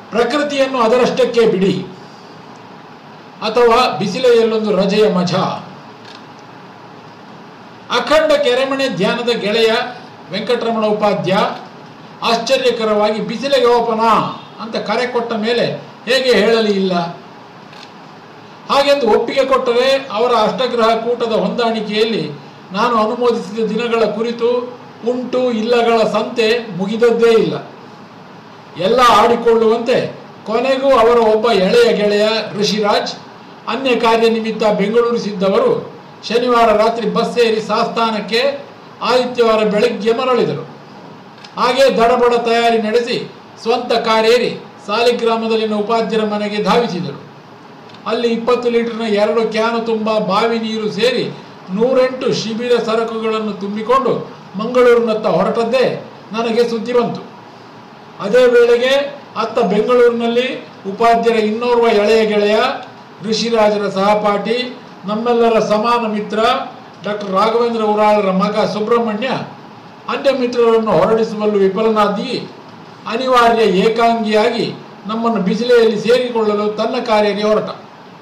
ಪ್ರಕೃತಿಯನ್ನು ಅದರಷ್ಟಕ್ಕೆ ಬಿಡಿ ಅಥವಾ ಬಿಸಿಲೆಯಲ್ಲೊಂದು ರಜೆಯ ಮಜಾ ಅಖಂಡ ಕೆರೆಮಣೆ ಧ್ಯಾನದ ಗೆಳೆಯ ವೆಂಕಟರಮಣ ಉಪಾಧ್ಯ ಆಶ್ಚರ್ಯಕರವಾಗಿ ಬಿಸಿಲಿಗೆ ಓಪನ ಅಂತ ಕರೆ ಕೊಟ್ಟ ಮೇಲೆ ಹೇಗೆ ಹೇಳಲಿ ಇಲ್ಲ ಹಾಗೆಂದು ಒಪ್ಪಿಗೆ ಕೊಟ್ಟರೆ ಅವರ ಅಷ್ಟಗ್ರಹ ಕೂಟದ ಹೊಂದಾಣಿಕೆಯಲ್ಲಿ ನಾನು ಅನುಮೋದಿಸಿದ ದಿನಗಳ ಕುರಿತು ಉಂಟು ಇಲ್ಲಗಳ ಸಂತೆ ಮುಗಿದದ್ದೇ ಇಲ್ಲ ಎಲ್ಲ ಆಡಿಕೊಳ್ಳುವಂತೆ ಕೊನೆಗೂ ಅವರ ಒಬ್ಬ ಎಳೆಯ ಗೆಳೆಯ ಋಷಿರಾಜ್ ಅನ್ಯ ಕಾರ್ಯ ನಿಮಿತ್ತ ಬೆಂಗಳೂರು ಸಿದ್ದವರು ಶನಿವಾರ ರಾತ್ರಿ ಬಸ್ ಏರಿ ಸಾಸ್ಥಾನಕ್ಕೆ ಆದಿತ್ಯವಾರ ಬೆಳಗ್ಗೆ ಮರಳಿದರು ಹಾಗೆ ದಡಬಡ ತಯಾರಿ ನಡೆಸಿ ಸ್ವಂತ ಕಾರೇರಿ ಸಾಲಿಗ್ರಾಮದಲ್ಲಿನ ಉಪಾಧ್ಯರ ಮನೆಗೆ ಧಾವಿಸಿದರು ಅಲ್ಲಿ ಇಪ್ಪತ್ತು ಲೀಟರ್ನ ಎರಡು ಕ್ಯಾನು ತುಂಬ ಬಾವಿ ನೀರು ಸೇರಿ ನೂರೆಂಟು ಶಿಬಿರ ಸರಕುಗಳನ್ನು ತುಂಬಿಕೊಂಡು ಮಂಗಳೂರಿನತ್ತ ಹೊರಟದ್ದೇ ನನಗೆ ಸುದ್ದಿ ಬಂತು ಅದೇ ವೇಳೆಗೆ ಅತ್ತ ಬೆಂಗಳೂರಿನಲ್ಲಿ ಉಪಾಧ್ಯರ ಇನ್ನೋರ್ವ ಎಳೆಯ ಗೆಳೆಯ ಋಷಿರಾಜರ ಸಹಪಾಠಿ ನಮ್ಮೆಲ್ಲರ ಸಮಾನ ಮಿತ್ರ ಡಾಕ್ಟರ್ ರಾಘವೇಂದ್ರ ಉರಾಳರ ಮಗ ಸುಬ್ರಹ್ಮಣ್ಯ ಅನ್ಯ ಮಿತ್ರರನ್ನು ಹೊರಡಿಸುವಲ್ಲೂ ವಿಫಲನಾದಿ ಅನಿವಾರ್ಯ ಏಕಾಂಗಿಯಾಗಿ ನಮ್ಮನ್ನು ಬಿಸಿಲೆಯಲ್ಲಿ ಸೇರಿಕೊಳ್ಳಲು ತನ್ನ ಕಾರ್ಯಕ್ಕೆ ಹೊರಟ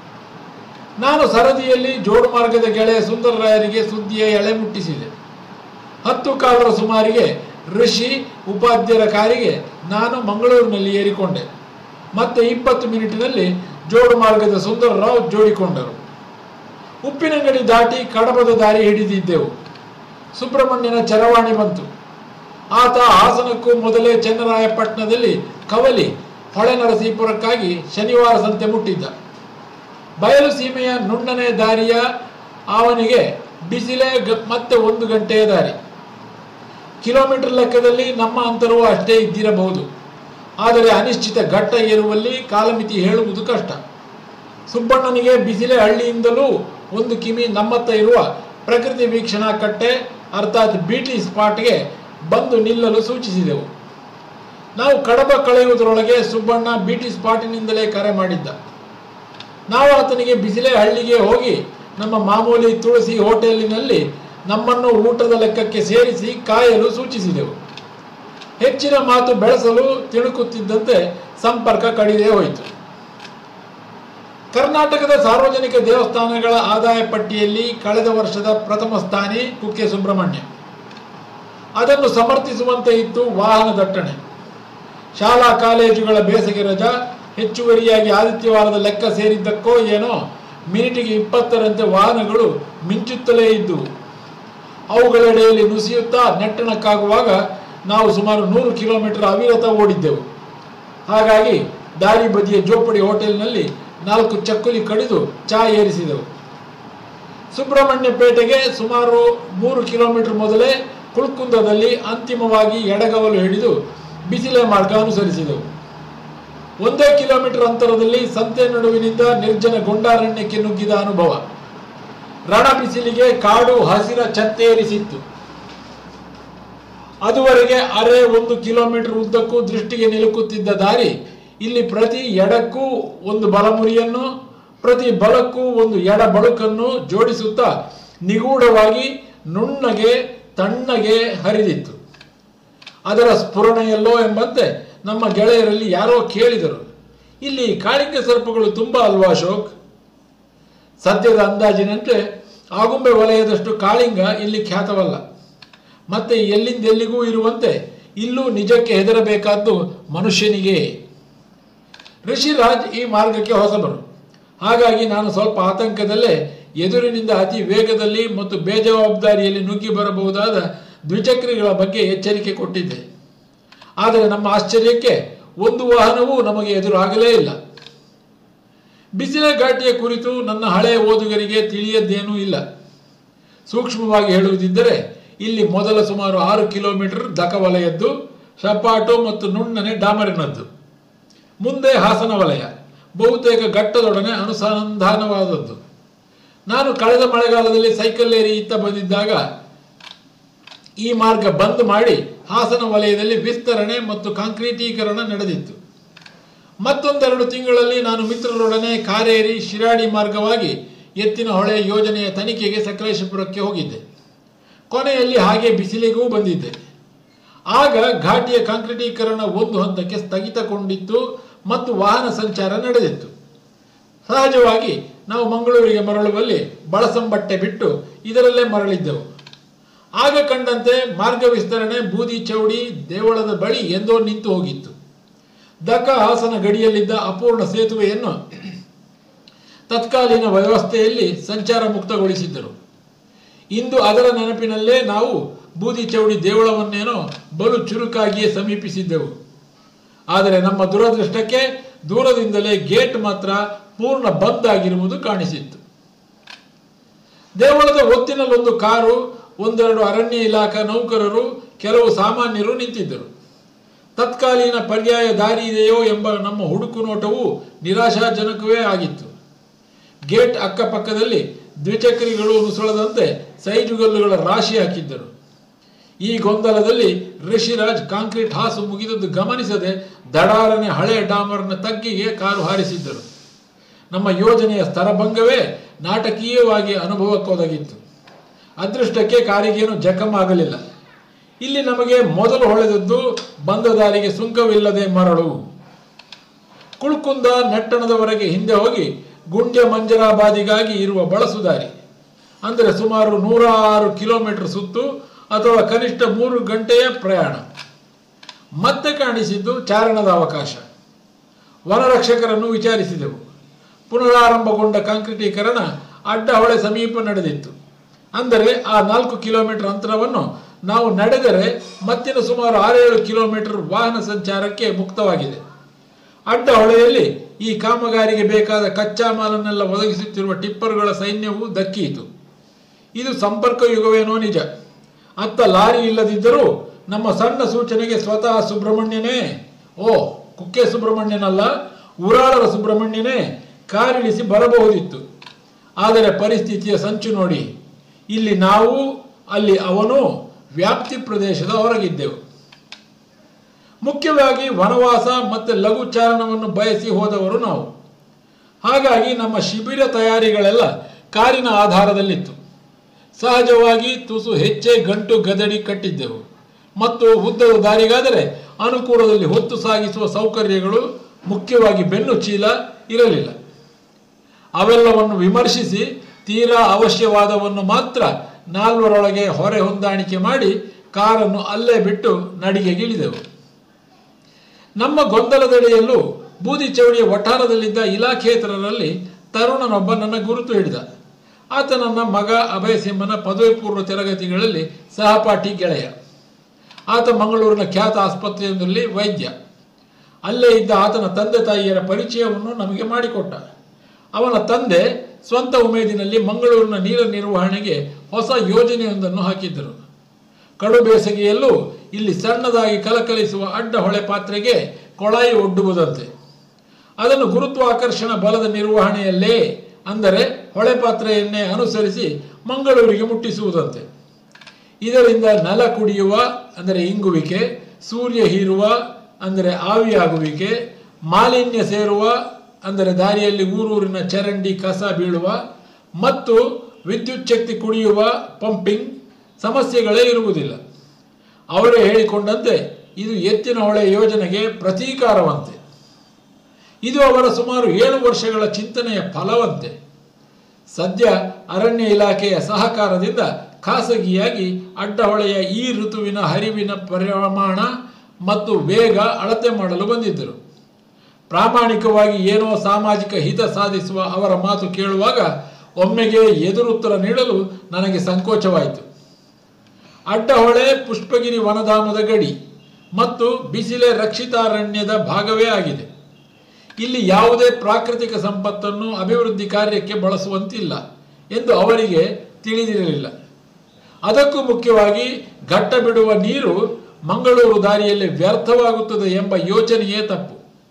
ನಾನು ಸರದಿಯಲ್ಲಿ ಜೋಡು ಮಾರ್ಗದ ಗೆಳೆಯ ಸುಂದರರಾಯರಿಗೆ ಸುದ್ದಿಯ ಎಳೆ ಮುಟ್ಟಿಸಿದೆ ಹತ್ತು ಕಾಲರ ಸುಮಾರಿಗೆ ಋಷಿ ಉಪಾಧ್ಯರ ಕಾರಿಗೆ ನಾನು ಮಂಗಳೂರಿನಲ್ಲಿ ಏರಿಕೊಂಡೆ ಮತ್ತೆ ಇಪ್ಪತ್ತು ಮಿನಿಟಿನಲ್ಲಿ ಜೋಡು ಮಾರ್ಗದ ಸುಂದರರಾವ್ ಜೋಡಿಕೊಂಡರು ಉಪ್ಪಿನಂಗಡಿ ದಾಟಿ ಕಡಬದ ದಾರಿ ಹಿಡಿದಿದ್ದೆವು ಸುಬ್ರಹ್ಮಣ್ಯನ ಚರವಾಣಿ ಬಂತು ಆತ ಹಾಸನಕ್ಕೂ ಮೊದಲೇ ಚನ್ನರಾಯಪಟ್ಟಣದಲ್ಲಿ ಕವಲಿ ಹೊಳೆ ನರಸೀಪುರಕ್ಕಾಗಿ ಶನಿವಾರ ಸಂತೆ ಮುಟ್ಟಿದ್ದ ಬಯಲು ಸೀಮೆಯ ನುಣ್ಣನೆ ದಾರಿಯ ಅವನಿಗೆ ಬಿಸಿಲೇ ಗ- ಮತ್ತೆ ಒಂದು ಗಂಟೆಯ ದಾರಿ ಕಿಲೋಮೀಟರ್ ಲೆಕ್ಕದಲ್ಲಿ ನಮ್ಮ ಅಂತರವೂ ಅಷ್ಟೇ ಇದ್ದಿರಬಹುದು ಆದರೆ ಅನಿಶ್ಚಿತ ಘಟ್ಟ ಏರುವಲ್ಲಿ ಕಾಲಮಿತಿ ಹೇಳುವುದು ಕಷ್ಟ ಸುಬ್ಬಣ್ಣನಿಗೆ ಬಿಸಿಲೆ ಹಳ್ಳಿಯಿಂದಲೂ ಒಂದು ಕಿಮಿ ನಮ್ಮತ್ತ ಇರುವ ಪ್ರಕೃತಿ ವೀಕ್ಷಣಾ ಕಟ್ಟೆ ಅರ್ಥಾತ್ ಬಿಟಿ ಸ್ಪಾಟ್ಗೆ ಬಂದು ನಿಲ್ಲಲು ಸೂಚಿಸಿದೆವು ನಾವು ಕಡಬ ಕಳೆಯುವುದರೊಳಗೆ ಸುಬ್ಬಣ್ಣ ಬಿಟಿ ಸ್ಪಾಟಿನಿಂದಲೇ ಕರೆ ಮಾಡಿದ್ದ ನಾವು ಆತನಿಗೆ ಬಿಸಿಲೆ ಹಳ್ಳಿಗೆ ಹೋಗಿ ನಮ್ಮ ಮಾಮೂಲಿ ತುಳಸಿ ಹೋಟೆಲಿನಲ್ಲಿ ನಮ್ಮನ್ನು ಊಟದ ಲೆಕ್ಕಕ್ಕೆ ಸೇರಿಸಿ ಕಾಯಲು ಸೂಚಿಸಿದೆವು ಹೆಚ್ಚಿನ ಮಾತು ಬೆಳೆಸಲು ತಿಳುಕುತ್ತಿದ್ದಂತೆ ಸಂಪರ್ಕ ಕಡಿದೇ ಹೋಯಿತು ಕರ್ನಾಟಕದ ಸಾರ್ವಜನಿಕ ದೇವಸ್ಥಾನಗಳ ಆದಾಯ ಪಟ್ಟಿಯಲ್ಲಿ ಕಳೆದ ವರ್ಷದ ಪ್ರಥಮ ಸ್ಥಾನಿ ಕುಕ್ಕೆ ಸುಬ್ರಹ್ಮಣ್ಯ ಅದನ್ನು ಸಮರ್ಥಿಸುವಂತೆ ಇತ್ತು ವಾಹನ ದಟ್ಟಣೆ ಶಾಲಾ ಕಾಲೇಜುಗಳ ಬೇಸಿಗೆ ರಜಾ ಹೆಚ್ಚುವರಿಯಾಗಿ ಆದಿತ್ಯವಾರದ ಲೆಕ್ಕ ಸೇರಿದ್ದಕ್ಕೋ ಏನೋ ಮಿನಿಟಿಗೆ ಇಪ್ಪತ್ತರಂತೆ ವಾಹನಗಳು ಮಿಂಚುತ್ತಲೇ ಇದ್ದುವು ಅವುಗಳೆಡೆಯಲ್ಲಿ ನುಸಿಯುತ್ತಾ ನೆಟ್ಟಣಕ್ಕಾಗುವಾಗ ನಾವು ಸುಮಾರು ನೂರು ಕಿಲೋಮೀಟರ್ ಅವಿರತ ಓಡಿದ್ದೆವು ಹಾಗಾಗಿ ದಾರಿ ಬದಿಯ ಜೋಪಡಿ ಹೋಟೆಲ್ನಲ್ಲಿ ನಾಲ್ಕು ಚಕ್ಕುಲಿ ಕಡಿದು ಚಾ ಏರಿಸಿದೆವು ಸುಬ್ರಹ್ಮಣ್ಯ ಪೇಟೆಗೆ ಸುಮಾರು ಮೂರು ಕಿಲೋಮೀಟರ್ ಮೊದಲೇ ಕುಳ್ಕುಂದದಲ್ಲಿ ಅಂತಿಮವಾಗಿ ಎಡಗವಲು ಹಿಡಿದು ಬಿಸಿಲೆ ಮಾರ್ಗ ಅನುಸರಿಸಿದೆವು ಒಂದೇ ಕಿಲೋಮೀಟರ್ ಅಂತರದಲ್ಲಿ ಸಂತೆ ನಡುವಿನಿಂದ ನಿರ್ಜನ ಗೊಂಡಾರಣ್ಯಕ್ಕೆ ನುಗ್ಗಿದ ಅನುಭವ ರಣ ಬಿಸಿಲಿಗೆ ಕಾಡು ಹಸಿರ ಛತ್ತೇರಿಸಿತ್ತು ಅದುವರೆಗೆ ಅರೆ ಒಂದು ಕಿಲೋಮೀಟರ್ ಉದ್ದಕ್ಕೂ ದೃಷ್ಟಿಗೆ ನಿಲುಕುತ್ತಿದ್ದ ದಾರಿ ಇಲ್ಲಿ ಪ್ರತಿ ಎಡಕ್ಕೂ ಒಂದು ಬಲಮುರಿಯನ್ನು ಪ್ರತಿ ಬಲಕ್ಕೂ ಒಂದು ಎಡ ಬಳುಕನ್ನು ಜೋಡಿಸುತ್ತಾ ನಿಗೂಢವಾಗಿ ನುಣ್ಣಗೆ ತಣ್ಣಗೆ ಹರಿದಿತ್ತು ಅದರ ಸ್ಫುರಣೆಯಲ್ಲೋ ಎಂಬಂತೆ ನಮ್ಮ ಗೆಳೆಯರಲ್ಲಿ ಯಾರೋ ಕೇಳಿದರು ಇಲ್ಲಿ ಕಾಳಿಂಗ ಸರ್ಪಗಳು ತುಂಬಾ ಅಲ್ವಾ ಅಶೋಕ್ ಸದ್ಯದ ಅಂದಾಜಿನಂತೆ ಆಗುಂಬೆ ವಲಯದಷ್ಟು ಕಾಳಿಂಗ ಇಲ್ಲಿ ಖ್ಯಾತವಲ್ಲ ಮತ್ತೆ ಎಲ್ಲಿಂದೆಲ್ಲಿಗೂ ಇರುವಂತೆ ಇಲ್ಲೂ ನಿಜಕ್ಕೆ ಹೆದರಬೇಕಾದ್ದು ಮನುಷ್ಯನಿಗೆ ಋಷಿರಾಜ್ ಈ ಮಾರ್ಗಕ್ಕೆ ಹೊಸಬರು ಹಾಗಾಗಿ ನಾನು ಸ್ವಲ್ಪ ಆತಂಕದಲ್ಲೇ ಎದುರಿನಿಂದ ಅತಿ ವೇಗದಲ್ಲಿ ಮತ್ತು ಬೇಜವಾಬ್ದಾರಿಯಲ್ಲಿ ನುಗ್ಗಿ ಬರಬಹುದಾದ ದ್ವಿಚಕ್ರಿಗಳ ಬಗ್ಗೆ ಎಚ್ಚರಿಕೆ ಕೊಟ್ಟಿದ್ದೆ ಆದರೆ ನಮ್ಮ ಆಶ್ಚರ್ಯಕ್ಕೆ ಒಂದು ವಾಹನವೂ ನಮಗೆ ಎದುರಾಗಲೇ ಇಲ್ಲ ಬಿಸಿಲ ಘಾಟಿಯ ಕುರಿತು ನನ್ನ ಹಳೆಯ ಓದುಗರಿಗೆ ತಿಳಿಯದ್ದೇನೂ ಇಲ್ಲ ಸೂಕ್ಷ್ಮವಾಗಿ ಹೇಳುವುದಿದ್ದರೆ ಇಲ್ಲಿ ಮೊದಲ ಸುಮಾರು ಆರು ಕಿಲೋಮೀಟರ್ ದಕವಲಯದ್ದು ಸಪಾಟು ಮತ್ತು ನುಣ್ಣನೆ ಡಾಮರಿನದ್ದು ಮುಂದೆ ಹಾಸನ ವಲಯ ಬಹುತೇಕ ಘಟ್ಟದೊಡನೆ ಅನುಸಂಧಾನವಾದದ್ದು ನಾನು ಕಳೆದ ಮಳೆಗಾಲದಲ್ಲಿ ಸೈಕಲ್ ಏರಿ ಇತ್ತ ಬಂದಿದ್ದಾಗ ಈ ಮಾರ್ಗ ಬಂದ್ ಮಾಡಿ ಹಾಸನ ವಲಯದಲ್ಲಿ ವಿಸ್ತರಣೆ ಮತ್ತು ಕಾಂಕ್ರೀಟೀಕರಣ ನಡೆದಿತ್ತು ಮತ್ತೊಂದೆರಡು ತಿಂಗಳಲ್ಲಿ ನಾನು ಮಿತ್ರರೊಡನೆ ಕಾರೇರಿ ಶಿರಾಡಿ ಮಾರ್ಗವಾಗಿ ಎತ್ತಿನ ಹೊಳೆ ಯೋಜನೆಯ ತನಿಖೆಗೆ ಸಕಲೇಶಪುರಕ್ಕೆ ಹೋಗಿದ್ದೆ ಕೊನೆಯಲ್ಲಿ ಹಾಗೆ ಬಿಸಿಲಿಗೂ ಬಂದಿದ್ದೆ ಆಗ ಘಾಟಿಯ ಕಾಂಕ್ರೀಟೀಕರಣ ಒಂದು ಹಂತಕ್ಕೆ ಸ್ಥಗಿತಗೊಂಡಿತ್ತು ಮತ್ತು ವಾಹನ ಸಂಚಾರ ನಡೆದಿತ್ತು ಸಹಜವಾಗಿ ನಾವು ಮಂಗಳೂರಿಗೆ ಮರಳುವಲ್ಲಿ ಬಳಸಂಬಟ್ಟೆ ಬಿಟ್ಟು ಇದರಲ್ಲೇ ಮರಳಿದ್ದೆವು ಆಗ ಕಂಡಂತೆ ಮಾರ್ಗ ವಿಸ್ತರಣೆ ಬೂದಿ ಚೌಡಿ ದೇವಳದ ಬಳಿ ಎಂದೋ ನಿಂತು ಹೋಗಿತ್ತು ದಕ್ಕ ಹಾಸನ ಗಡಿಯಲ್ಲಿದ್ದ ಅಪೂರ್ಣ ಸೇತುವೆಯನ್ನು ತತ್ಕಾಲೀನ ವ್ಯವಸ್ಥೆಯಲ್ಲಿ ಸಂಚಾರ ಮುಕ್ತಗೊಳಿಸಿದ್ದರು ಇಂದು ಅದರ ನೆನಪಿನಲ್ಲೇ ನಾವು ಬೂದಿ ಚೌಡಿ ದೇವಳವನ್ನೇನೋ ಬಲು ಚುರುಕಾಗಿಯೇ ಸಮೀಪಿಸಿದ್ದೆವು ಆದರೆ ನಮ್ಮ ದುರದೃಷ್ಟಕ್ಕೆ ದೂರದಿಂದಲೇ ಗೇಟ್ ಮಾತ್ರ ಪೂರ್ಣ ಬಂದ್ ಆಗಿರುವುದು ಕಾಣಿಸಿತ್ತು ದೇವಳದ ಒತ್ತಿನಲ್ಲೊಂದು ಕಾರು ಒಂದೆರಡು ಅರಣ್ಯ ಇಲಾಖಾ ನೌಕರರು ಕೆಲವು ಸಾಮಾನ್ಯರು ನಿಂತಿದ್ದರು ತತ್ಕಾಲೀನ ಪರ್ಯಾಯ ದಾರಿ ಇದೆಯೋ ಎಂಬ ನಮ್ಮ ಹುಡುಕು ನೋಟವು ನಿರಾಶಾಜನಕವೇ ಆಗಿತ್ತು ಗೇಟ್ ಅಕ್ಕಪಕ್ಕದಲ್ಲಿ ದ್ವಿಚಕ್ರಿಗಳು ನುಸುಳದಂತೆ ಸೈಜುಗಲ್ಲುಗಳ ರಾಶಿ ಹಾಕಿದ್ದರು ಈ ಗೊಂದಲದಲ್ಲಿ ಋಷಿರಾಜ್ ಕಾಂಕ್ರೀಟ್ ಹಾಸು ಮುಗಿದದ್ದು ಗಮನಿಸದೆ ದಡಾರನೆ ಹಳೆ ಡಾಮರ್ನ ತಗ್ಗಿಗೆ ಕಾರು ಹಾರಿಸಿದ್ದರು ನಮ್ಮ ಯೋಜನೆಯ ಸ್ತರಭಂಗವೇ ನಾಟಕೀಯವಾಗಿ ಅನುಭವಕ್ಕೊದಗಿತ್ತು ಅದೃಷ್ಟಕ್ಕೆ ಕಾರಿಗೇನು ಜಖಮ್ ಆಗಲಿಲ್ಲ ಇಲ್ಲಿ ನಮಗೆ ಮೊದಲು ಹೊಳೆದದ್ದು ಬಂದ ದಾರಿಗೆ ಸುಂಕವಿಲ್ಲದೆ ಮರಳು ಕುಳ್ಕುಂದ ನೆಟ್ಟಣದವರೆಗೆ ಹಿಂದೆ ಹೋಗಿ ಗುಂಡ್ಯ ಮಂಜರಾಬಾದಿಗಾಗಿ ಇರುವ ಬಳಸುದಾರಿ ಅಂದರೆ ಸುಮಾರು ನೂರ ಆರು ಕಿಲೋಮೀಟರ್ ಸುತ್ತು ಅಥವಾ ಕನಿಷ್ಠ ಮೂರು ಗಂಟೆಯ ಪ್ರಯಾಣ ಮತ್ತೆ ಕಾಣಿಸಿದ್ದು ಚಾರಣದ ಅವಕಾಶ ವನರಕ್ಷಕರನ್ನು ವಿಚಾರಿಸಿದೆವು ಪುನರಾರಂಭಗೊಂಡ ಕಾಂಕ್ರೀಟೀಕರಣ ಅಡ್ಡ ಹೊಳೆ ಸಮೀಪ ನಡೆದಿತ್ತು ಅಂದರೆ ಆ ನಾಲ್ಕು ಕಿಲೋಮೀಟರ್ ಅಂತರವನ್ನು ನಾವು ನಡೆದರೆ ಮತ್ತಿನ ಸುಮಾರು ಆರೇಳು ಕಿಲೋಮೀಟರ್ ವಾಹನ ಸಂಚಾರಕ್ಕೆ ಮುಕ್ತವಾಗಿದೆ ಅಡ್ಡ ಹೊಳೆಯಲ್ಲಿ ಈ ಕಾಮಗಾರಿಗೆ ಬೇಕಾದ ಕಚ್ಚಾ ಮಾಲನ್ನೆಲ್ಲ ಒದಗಿಸುತ್ತಿರುವ ಟಿಪ್ಪರ್ಗಳ ಸೈನ್ಯವು ದಕ್ಕಿಯಿತು ಇದು ಸಂಪರ್ಕ ಯುಗವೇನೋ ನಿಜ ಅತ್ತ ಲಾರಿ ಇಲ್ಲದಿದ್ದರೂ ನಮ್ಮ ಸಣ್ಣ ಸೂಚನೆಗೆ ಸ್ವತಃ ಸುಬ್ರಹ್ಮಣ್ಯನೇ ಓ ಕುಕ್ಕೆ ಸುಬ್ರಹ್ಮಣ್ಯನಲ್ಲ ಉರಾಳರ ಸುಬ್ರಹ್ಮಣ್ಯನೇ ಕಾರಿಳಿಸಿ ಬರಬಹುದಿತ್ತು ಆದರೆ ಪರಿಸ್ಥಿತಿಯ ಸಂಚು ನೋಡಿ ಇಲ್ಲಿ ನಾವು ಅಲ್ಲಿ ಅವನು ವ್ಯಾಪ್ತಿ ಪ್ರದೇಶದ ಹೊರಗಿದ್ದೆವು ಮುಖ್ಯವಾಗಿ ವನವಾಸ ಮತ್ತು ಲಘು ಚಾರಣವನ್ನು ಬಯಸಿ ಹೋದವರು ನಾವು ಹಾಗಾಗಿ ನಮ್ಮ ಶಿಬಿರ ತಯಾರಿಗಳೆಲ್ಲ ಕಾರಿನ ಆಧಾರದಲ್ಲಿತ್ತು ಸಹಜವಾಗಿ ತುಸು ಹೆಚ್ಚೆ ಗಂಟು ಗದಡಿ ಕಟ್ಟಿದ್ದೆವು ಮತ್ತು ಉದ್ದದ ದಾರಿಗಾದರೆ ಅನುಕೂಲದಲ್ಲಿ ಹೊತ್ತು ಸಾಗಿಸುವ ಸೌಕರ್ಯಗಳು ಮುಖ್ಯವಾಗಿ ಬೆನ್ನು ಚೀಲ ಇರಲಿಲ್ಲ ಅವೆಲ್ಲವನ್ನು ವಿಮರ್ಶಿಸಿ ತೀರಾ ಅವಶ್ಯವಾದವನ್ನು ಮಾತ್ರ ನಾಲ್ವರೊಳಗೆ ಹೊರೆ ಹೊಂದಾಣಿಕೆ ಮಾಡಿ ಕಾರನ್ನು ಅಲ್ಲೇ ಬಿಟ್ಟು ನಡಿಗೆಗಿಳಿದೆವು ನಮ್ಮ ಗೊಂದಲದಡಿಯಲ್ಲೂ ಬೂದಿ ಚೌಡಿಯ ವಠಾರದಲ್ಲಿದ್ದ ಇಲಾಖೇತರರಲ್ಲಿ ತರುಣನೊಬ್ಬ ನನ್ನ ಗುರುತು ಹಿಡಿದ ಆತ ನನ್ನ ಮಗ ಅಭಯ ಸಿಂಹನ ಪದವಿ ಪೂರ್ವ ತರಗತಿಗಳಲ್ಲಿ ಸಹಪಾಠಿ ಗೆಳೆಯ ಆತ ಮಂಗಳೂರಿನ ಖ್ಯಾತ ಆಸ್ಪತ್ರೆಯೊಂದರಲ್ಲಿ ವೈದ್ಯ ಅಲ್ಲೇ ಇದ್ದ ಆತನ ತಂದೆ ತಾಯಿಯರ ಪರಿಚಯವನ್ನು ನಮಗೆ ಮಾಡಿಕೊಟ್ಟ ಅವನ ತಂದೆ ಸ್ವಂತ ಉಮೇದಿನಲ್ಲಿ ಮಂಗಳೂರಿನ ನೀರ ನಿರ್ವಹಣೆಗೆ ಹೊಸ ಯೋಜನೆಯೊಂದನ್ನು ಹಾಕಿದ್ದರು ಕಡು ಬೇಸಿಗೆಯಲ್ಲೂ ಇಲ್ಲಿ ಸಣ್ಣದಾಗಿ ಕಲಕಲಿಸುವ ಅಡ್ಡ ಹೊಳೆ ಪಾತ್ರೆಗೆ ಕೊಳಾಯಿ ಒಡ್ಡುವುದಂತೆ ಅದನ್ನು ಗುರುತ್ವಾಕರ್ಷಣ ಬಲದ ನಿರ್ವಹಣೆಯಲ್ಲೇ ಅಂದರೆ ಹೊಳೆ ಪಾತ್ರೆಯನ್ನೇ ಅನುಸರಿಸಿ ಮಂಗಳೂರಿಗೆ ಮುಟ್ಟಿಸುವುದಂತೆ ಇದರಿಂದ ನೆಲ ಕುಡಿಯುವ ಅಂದರೆ ಇಂಗುವಿಕೆ ಸೂರ್ಯ ಹೀರುವ ಅಂದರೆ ಆವಿಯಾಗುವಿಕೆ ಮಾಲಿನ್ಯ ಸೇರುವ ಅಂದರೆ ದಾರಿಯಲ್ಲಿ ಊರೂರಿನ ಚರಂಡಿ ಕಸ ಬೀಳುವ ಮತ್ತು ವಿದ್ಯುತ್ ಶಕ್ತಿ ಕುಡಿಯುವ ಪಂಪಿಂಗ್ ಸಮಸ್ಯೆಗಳೇ ಇರುವುದಿಲ್ಲ ಅವರೇ ಹೇಳಿಕೊಂಡಂತೆ ಇದು ಎತ್ತಿನ ಹೊಳೆ ಯೋಜನೆಗೆ ಪ್ರತೀಕಾರವಂತೆ ಇದು ಅವರ ಸುಮಾರು ಏಳು ವರ್ಷಗಳ ಚಿಂತನೆಯ ಫಲವಂತೆ ಸದ್ಯ ಅರಣ್ಯ ಇಲಾಖೆಯ ಸಹಕಾರದಿಂದ ಖಾಸಗಿಯಾಗಿ ಅಡ್ಡಹೊಳೆಯ ಈ ಋತುವಿನ ಹರಿವಿನ ಪ್ರಮಾಣ ಮತ್ತು ವೇಗ ಅಳತೆ ಮಾಡಲು ಬಂದಿದ್ದರು ಪ್ರಾಮಾಣಿಕವಾಗಿ ಏನೋ ಸಾಮಾಜಿಕ ಹಿತ ಸಾಧಿಸುವ ಅವರ ಮಾತು ಕೇಳುವಾಗ ಒಮ್ಮೆಗೆ ಎದುರುತ್ತರ ನೀಡಲು ನನಗೆ ಸಂಕೋಚವಾಯಿತು ಅಡ್ಡಹೊಳೆ ಪುಷ್ಪಗಿರಿ ವನಧಾಮದ ಗಡಿ ಮತ್ತು ಬಿಸಿಲೆ ರಕ್ಷಿತಾರಣ್ಯದ ಭಾಗವೇ ಆಗಿದೆ ಇಲ್ಲಿ ಯಾವುದೇ ಪ್ರಾಕೃತಿಕ ಸಂಪತ್ತನ್ನು ಅಭಿವೃದ್ಧಿ ಕಾರ್ಯಕ್ಕೆ ಬಳಸುವಂತಿಲ್ಲ ಎಂದು ಅವರಿಗೆ ತಿಳಿದಿರಲಿಲ್ಲ ಅದಕ್ಕೂ ಮುಖ್ಯವಾಗಿ ಘಟ್ಟ ಬಿಡುವ ನೀರು ಮಂಗಳೂರು ದಾರಿಯಲ್ಲಿ ವ್ಯರ್ಥವಾಗುತ್ತದೆ ಎಂಬ ಯೋಚನೆಯೇ ತಪ್ಪು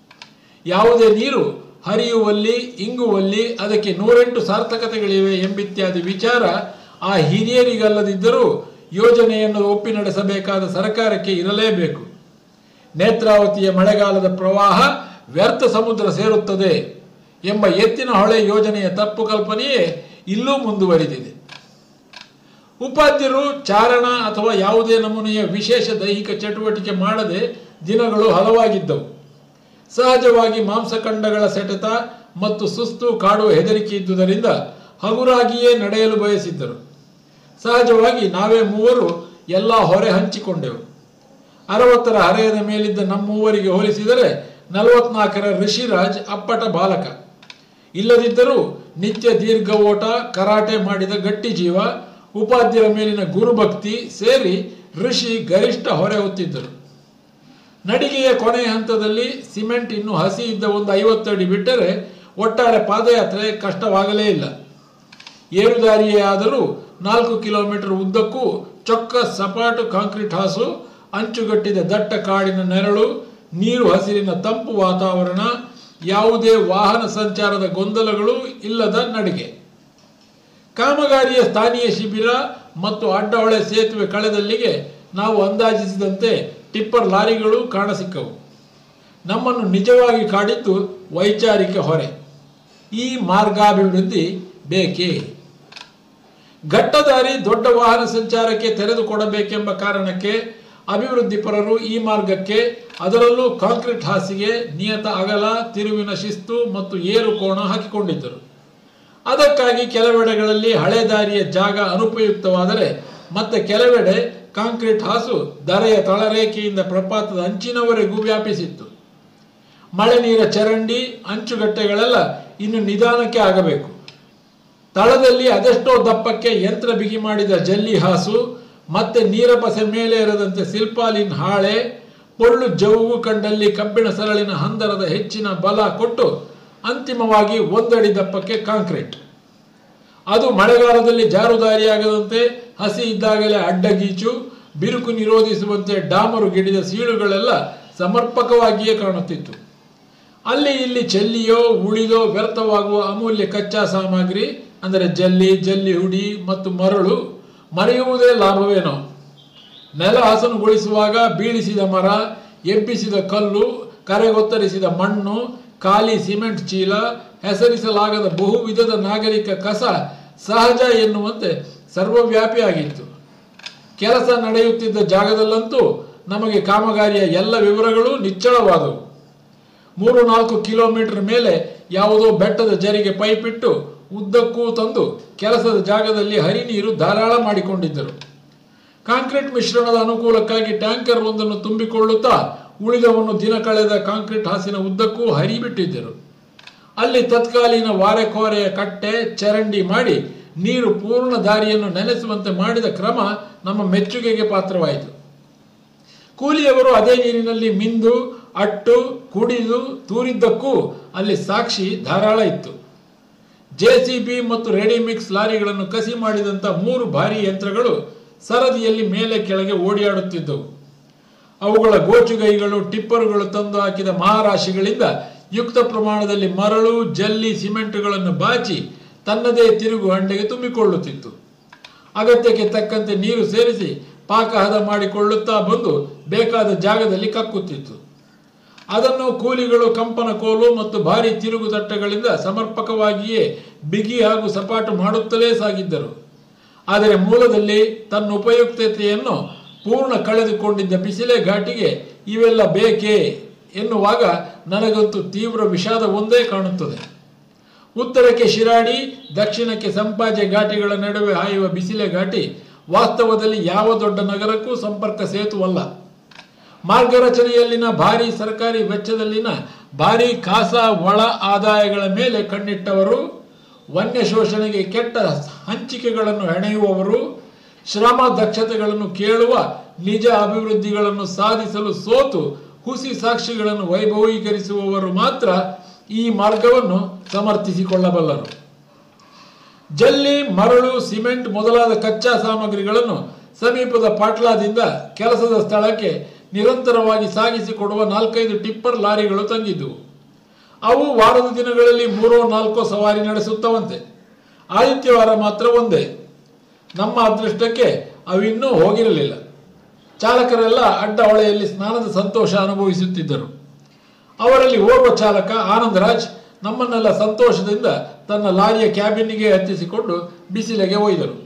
ಯಾವುದೇ ನೀರು ಹರಿಯುವಲ್ಲಿ ಇಂಗುವಲ್ಲಿ ಅದಕ್ಕೆ ನೂರೆಂಟು ಸಾರ್ಥಕತೆಗಳಿವೆ ಎಂಬಿತ್ಯಾದಿ ವಿಚಾರ ಆ ಹಿರಿಯರಿಗಲ್ಲದಿದ್ದರೂ ಯೋಜನೆಯನ್ನು ಒಪ್ಪಿ ನಡೆಸಬೇಕಾದ ಸರ್ಕಾರಕ್ಕೆ ಇರಲೇಬೇಕು ನೇತ್ರಾವತಿಯ ಮಳೆಗಾಲದ ಪ್ರವಾಹ ವ್ಯರ್ಥ ಸಮುದ್ರ ಸೇರುತ್ತದೆ ಎಂಬ ಎತ್ತಿನ ಹೊಳೆ ಯೋಜನೆಯ ತಪ್ಪು ಕಲ್ಪನೆಯೇ ಇಲ್ಲೂ ಮುಂದುವರಿದಿದೆ ಉಪಾಧ್ಯರು ಚಾರಣ ಅಥವಾ ಯಾವುದೇ ನಮೂನೆಯ ವಿಶೇಷ ದೈಹಿಕ ಚಟುವಟಿಕೆ ಮಾಡದೆ ದಿನಗಳು ಹಲವಾಗಿದ್ದವು ಸಹಜವಾಗಿ ಮಾಂಸಖಂಡಗಳ ಸೆಟೆತ ಮತ್ತು ಸುಸ್ತು ಕಾಡುವ ಹೆದರಿಕೆ ಇದ್ದುದರಿಂದ ಹಗುರಾಗಿಯೇ ನಡೆಯಲು ಬಯಸಿದ್ದರು ಸಹಜವಾಗಿ ನಾವೇ ಮೂವರು ಎಲ್ಲ ಹೊರೆ ಹಂಚಿಕೊಂಡೆವು ಅರವತ್ತರ ಹರೆಯದ ಮೇಲಿದ್ದ ನಮ್ಮೂವರಿಗೆ ಹೋಲಿಸಿದರೆ ನಲವತ್ನಾಲ್ಕರ ಋಷಿರಾಜ್ ಅಪ್ಪಟ ಬಾಲಕ ಇಲ್ಲದಿದ್ದರೂ ನಿತ್ಯ ದೀರ್ಘ ಓಟ ಕರಾಟೆ ಮಾಡಿದ ಗಟ್ಟಿ ಜೀವ ಉಪಾಧ್ಯರ ಮೇಲಿನ ಗುರುಭಕ್ತಿ ಸೇರಿ ಋಷಿ ಗರಿಷ್ಠ ಹೊರೆ ಹೊತ್ತಿದ್ದರು ನಡಿಗೆಯ ಕೊನೆಯ ಹಂತದಲ್ಲಿ ಸಿಮೆಂಟ್ ಇನ್ನು ಹಸಿ ಇದ್ದ ಒಂದು ಐವತ್ತಡಿ ಬಿಟ್ಟರೆ ಒಟ್ಟಾರೆ ಪಾದಯಾತ್ರೆ ಕಷ್ಟವಾಗಲೇ ಇಲ್ಲ ಏರುದಾರಿಯೇ ಆದರೂ ನಾಲ್ಕು ಕಿಲೋಮೀಟರ್ ಉದ್ದಕ್ಕೂ ಚೊಕ್ಕ ಸಪಾಟು ಕಾಂಕ್ರೀಟ್ ಹಾಸು ಅಂಚುಗಟ್ಟಿದ ದಟ್ಟ ಕಾಡಿನ ನೆರಳು ನೀರು ಹಸಿರಿನ ತಂಪು ವಾತಾವರಣ ಯಾವುದೇ ವಾಹನ ಸಂಚಾರದ ಗೊಂದಲಗಳು ಇಲ್ಲದ ನಡಿಗೆ ಕಾಮಗಾರಿಯ ಸ್ಥಾನೀಯ ಶಿಬಿರ ಮತ್ತು ಅಡ್ಡಹೊಳೆ ಸೇತುವೆ ಕಳೆದಲ್ಲಿಗೆ ನಾವು ಅಂದಾಜಿಸಿದಂತೆ ಟಿಪ್ಪರ್ ಲಾರಿಗಳು ಕಾಣಸಿಕ್ಕವು ನಮ್ಮನ್ನು ನಿಜವಾಗಿ ಕಾಡಿದ್ದು ವೈಚಾರಿಕ ಹೊರೆ ಈ ಮಾರ್ಗಾಭಿವೃದ್ಧಿ ಬೇಕೇ ಘಟ್ಟದಾರಿ ದೊಡ್ಡ ವಾಹನ ಸಂಚಾರಕ್ಕೆ ತೆರೆದುಕೊಡಬೇಕೆಂಬ ಕಾರಣಕ್ಕೆ ಅಭಿವೃದ್ಧಿ ಪರರು ಈ ಮಾರ್ಗಕ್ಕೆ ಅದರಲ್ಲೂ ಕಾಂಕ್ರೀಟ್ ಹಾಸಿಗೆ ನಿಯತ ಅಗಲ ತಿರುವಿನ ಶಿಸ್ತು ಮತ್ತು ಏರು ಕೋಣ ಹಾಕಿಕೊಂಡಿದ್ದರು ಅದಕ್ಕಾಗಿ ಕೆಲವೆಡೆಗಳಲ್ಲಿ ಹಳೆ ದಾರಿಯ ಜಾಗ ಅನುಪಯುಕ್ತವಾದರೆ ಮತ್ತೆ ಕೆಲವೆಡೆ ಕಾಂಕ್ರೀಟ್ ಹಾಸು ಧರೆಯ ತಳರೇಖೆಯಿಂದ ಪ್ರಪಾತದ ಅಂಚಿನವರೆಗೂ ವ್ಯಾಪಿಸಿತ್ತು ಮಳೆ ನೀರ ಚರಂಡಿ ಅಂಚುಗಟ್ಟೆಗಳೆಲ್ಲ ಇನ್ನು ನಿಧಾನಕ್ಕೆ ಆಗಬೇಕು ತಳದಲ್ಲಿ ಅದೆಷ್ಟೋ ದಪ್ಪಕ್ಕೆ ಯಂತ್ರ ಬಿಗಿ ಮಾಡಿದ ಜಲ್ಲಿ ಹಾಸು ಮತ್ತೆ ನೀರಪಸೆ ಮೇಲೆ ಇರದಂತೆ ಸಿಲ್ಪಾಲಿನ್ ಹಾಳೆ ಪೊಳ್ಳು ಜವುಗು ಕಂಡಲ್ಲಿ ಕಬ್ಬಿಣ ಸರಳಿನ ಹಂದರದ ಹೆಚ್ಚಿನ ಬಲ ಕೊಟ್ಟು ಅಂತಿಮವಾಗಿ ಒಂದಡಿ ದಪ್ಪಕ್ಕೆ ಕಾಂಕ್ರೀಟ್ ಅದು ಮಳೆಗಾಲದಲ್ಲಿ ಜಾರುದಾರಿಯಾಗದಂತೆ ಹಸಿ ಇದ್ದಾಗಲೇ ಅಡ್ಡಗೀಚು ಬಿರುಕು ನಿರೋಧಿಸುವಂತೆ ಡಾಮರು ಗಿಡಿದ ಸೀಳುಗಳೆಲ್ಲ ಸಮರ್ಪಕವಾಗಿಯೇ ಕಾಣುತ್ತಿತ್ತು ಅಲ್ಲಿ ಇಲ್ಲಿ ಚೆಲ್ಲಿಯೋ ಉಳಿದೋ ವ್ಯರ್ಥವಾಗುವ ಅಮೂಲ್ಯ ಕಚ್ಚಾ ಸಾಮಗ್ರಿ ಅಂದರೆ ಜಲ್ಲಿ ಜಲ್ಲಿ ಹುಡಿ ಮತ್ತು ಮರಳು ಮರೆಯುವುದೇ ಲಾಭವೇನೋ ನೆಲ ಹಸನುಗೊಳಿಸುವಾಗ ಬೀಳಿಸಿದ ಮರ ಎಬ್ಬಿಸಿದ ಕಲ್ಲು ಕರೆಗೊತ್ತರಿಸಿದ ಮಣ್ಣು ಖಾಲಿ ಸಿಮೆಂಟ್ ಚೀಲ ಹೆಸರಿಸಲಾಗದ ಬಹು ವಿಧದ ನಾಗರಿಕ ಕಸ ಸಹಜ ಎನ್ನುವಂತೆ ಸರ್ವವ್ಯಾಪಿಯಾಗಿತ್ತು ಕೆಲಸ ನಡೆಯುತ್ತಿದ್ದ ಜಾಗದಲ್ಲಂತೂ ನಮಗೆ ಕಾಮಗಾರಿಯ ಎಲ್ಲ ವಿವರಗಳು ನಿಚ್ಚಳವಾದವು ಮೂರು ನಾಲ್ಕು ಕಿಲೋಮೀಟರ್ ಮೇಲೆ ಯಾವುದೋ ಬೆಟ್ಟದ ಜರಿಗೆ ಪೈಪಿಟ್ಟು ಉದ್ದಕ್ಕೂ ತಂದು ಕೆಲಸದ ಜಾಗದಲ್ಲಿ ಹರಿನೀರು ಧಾರಾಳ ಮಾಡಿಕೊಂಡಿದ್ದರು ಕಾಂಕ್ರೀಟ್ ಮಿಶ್ರಣದ ಅನುಕೂಲಕ್ಕಾಗಿ ಟ್ಯಾಂಕರ್ ಒಂದನ್ನು ತುಂಬಿಕೊಳ್ಳುತ್ತಾ ಉಳಿದವನ್ನು ದಿನ ಕಳೆದ ಕಾಂಕ್ರೀಟ್ ಹಾಸಿನ ಉದ್ದಕ್ಕೂ ಹರಿಬಿಟ್ಟಿದ್ದರು ಅಲ್ಲಿ ತತ್ಕಾಲೀನ ವಾರೆಕೋರೆಯ ಕಟ್ಟೆ ಚರಂಡಿ ಮಾಡಿ ನೀರು ಪೂರ್ಣ ದಾರಿಯನ್ನು ನೆನೆಸುವಂತೆ ಮಾಡಿದ ಕ್ರಮ ನಮ್ಮ ಮೆಚ್ಚುಗೆಗೆ ಪಾತ್ರವಾಯಿತು ಕೂಲಿಯವರು ಅದೇ ನೀರಿನಲ್ಲಿ ಮಿಂದು ಅಟ್ಟು ಕುಡಿದು ತೂರಿದ್ದಕ್ಕೂ ಅಲ್ಲಿ ಸಾಕ್ಷಿ ಧಾರಾಳ ಇತ್ತು ಜೆಸಿಬಿ ಮತ್ತು ರೆಡಿಮಿಕ್ಸ್ ಲಾರಿಗಳನ್ನು ಕಸಿ ಮಾಡಿದಂಥ ಮೂರು ಭಾರಿ ಯಂತ್ರಗಳು ಸರದಿಯಲ್ಲಿ ಮೇಲೆ ಕೆಳಗೆ ಓಡಿಯಾಡುತ್ತಿದ್ದವು ಅವುಗಳ ಗೋಚುಗೈಗಳು ಟಿಪ್ಪರುಗಳು ತಂದು ಹಾಕಿದ ಮಹಾರಾಶಿಗಳಿಂದ ಯುಕ್ತ ಪ್ರಮಾಣದಲ್ಲಿ ಮರಳು ಜಲ್ಲಿ ಸಿಮೆಂಟುಗಳನ್ನು ಬಾಚಿ ತನ್ನದೇ ತಿರುಗು ಹಂಡೆಗೆ ತುಂಬಿಕೊಳ್ಳುತ್ತಿತ್ತು ಅಗತ್ಯಕ್ಕೆ ತಕ್ಕಂತೆ ನೀರು ಸೇರಿಸಿ ಪಾಕ ಹದ ಮಾಡಿಕೊಳ್ಳುತ್ತಾ ಬಂದು ಬೇಕಾದ ಜಾಗದಲ್ಲಿ ಕಕ್ಕುತ್ತಿತ್ತು ಅದನ್ನು ಕೂಲಿಗಳು ಕಂಪನ ಕೋಲು ಮತ್ತು ಭಾರಿ ತಿರುಗು ತಟ್ಟಗಳಿಂದ ಸಮರ್ಪಕವಾಗಿಯೇ ಬಿಗಿ ಹಾಗೂ ಸಪಾಟು ಮಾಡುತ್ತಲೇ ಸಾಗಿದ್ದರು ಆದರೆ ಮೂಲದಲ್ಲಿ ತನ್ನ ಉಪಯುಕ್ತತೆಯನ್ನು ಪೂರ್ಣ ಕಳೆದುಕೊಂಡಿದ್ದ ಬಿಸಿಲೆ ಘಾಟಿಗೆ ಇವೆಲ್ಲ ಬೇಕೇ ಎನ್ನುವಾಗ ನನಗಂತೂ ತೀವ್ರ ವಿಷಾದ ಒಂದೇ ಕಾಣುತ್ತದೆ ಉತ್ತರಕ್ಕೆ ಶಿರಾಡಿ ದಕ್ಷಿಣಕ್ಕೆ ಸಂಪಾಜೆ ಘಾಟಿಗಳ ನಡುವೆ ಹಾಯುವ ಬಿಸಿಲೆ ಘಾಟಿ ವಾಸ್ತವದಲ್ಲಿ ಯಾವ ದೊಡ್ಡ ನಗರಕ್ಕೂ ಸಂಪರ್ಕ ಸೇತುವಲ್ಲ ಮಾರ್ಗ ರಚನೆಯಲ್ಲಿನ ಭಾರಿ ಸರ್ಕಾರಿ ವೆಚ್ಚದಲ್ಲಿನ ಭಾರಿ ಖಾಸ ಒಳ ಆದಾಯಗಳ ಮೇಲೆ ಕಣ್ಣಿಟ್ಟವರು ವನ್ಯ ಶೋಷಣೆಗೆ ಕೆಟ್ಟ ಹಂಚಿಕೆಗಳನ್ನು ಹೆಣೆಯುವವರು ಶ್ರಮ ದಕ್ಷತೆಗಳನ್ನು ಕೇಳುವ ನಿಜ ಅಭಿವೃದ್ಧಿಗಳನ್ನು ಸಾಧಿಸಲು ಸೋತು ಹುಸಿ ಸಾಕ್ಷಿಗಳನ್ನು ವೈಭವೀಕರಿಸುವವರು ಮಾತ್ರ ಈ ಮಾರ್ಗವನ್ನು ಸಮರ್ಥಿಸಿಕೊಳ್ಳಬಲ್ಲರು ಜಲ್ಲಿ ಮರಳು ಸಿಮೆಂಟ್ ಮೊದಲಾದ ಕಚ್ಚಾ ಸಾಮಗ್ರಿಗಳನ್ನು ಸಮೀಪದ ಪಾಟ್ಲಾದಿಂದ ಕೆಲಸದ ಸ್ಥಳಕ್ಕೆ ನಿರಂತರವಾಗಿ ಸಾಗಿಸಿಕೊಡುವ ನಾಲ್ಕೈದು ಟಿಪ್ಪರ್ ಲಾರಿಗಳು ತಂಗಿದ್ದವು ಅವು ವಾರದ ದಿನಗಳಲ್ಲಿ ಮೂರೋ ನಾಲ್ಕೋ ಸವಾರಿ ನಡೆಸುತ್ತವಂತೆ ಆದಿತ್ಯವಾರ ಮಾತ್ರ ಒಂದೇ ನಮ್ಮ ಅದೃಷ್ಟಕ್ಕೆ ಅವಿನ್ನೂ ಹೋಗಿರಲಿಲ್ಲ ಚಾಲಕರೆಲ್ಲ ಅಡ್ಡ ಹೊಳೆಯಲ್ಲಿ ಸ್ನಾನದ ಸಂತೋಷ ಅನುಭವಿಸುತ್ತಿದ್ದರು ಅವರಲ್ಲಿ ಓರ್ವ ಚಾಲಕ ಆನಂದರಾಜ್ ನಮ್ಮನ್ನೆಲ್ಲ ಸಂತೋಷದಿಂದ ತನ್ನ ಲಾರಿಯ ಕ್ಯಾಬಿನ್ನಿಗೆ ಹತ್ತಿಸಿಕೊಂಡು ಬಿಸಿಲೆಗೆ ಒಯ್ದರು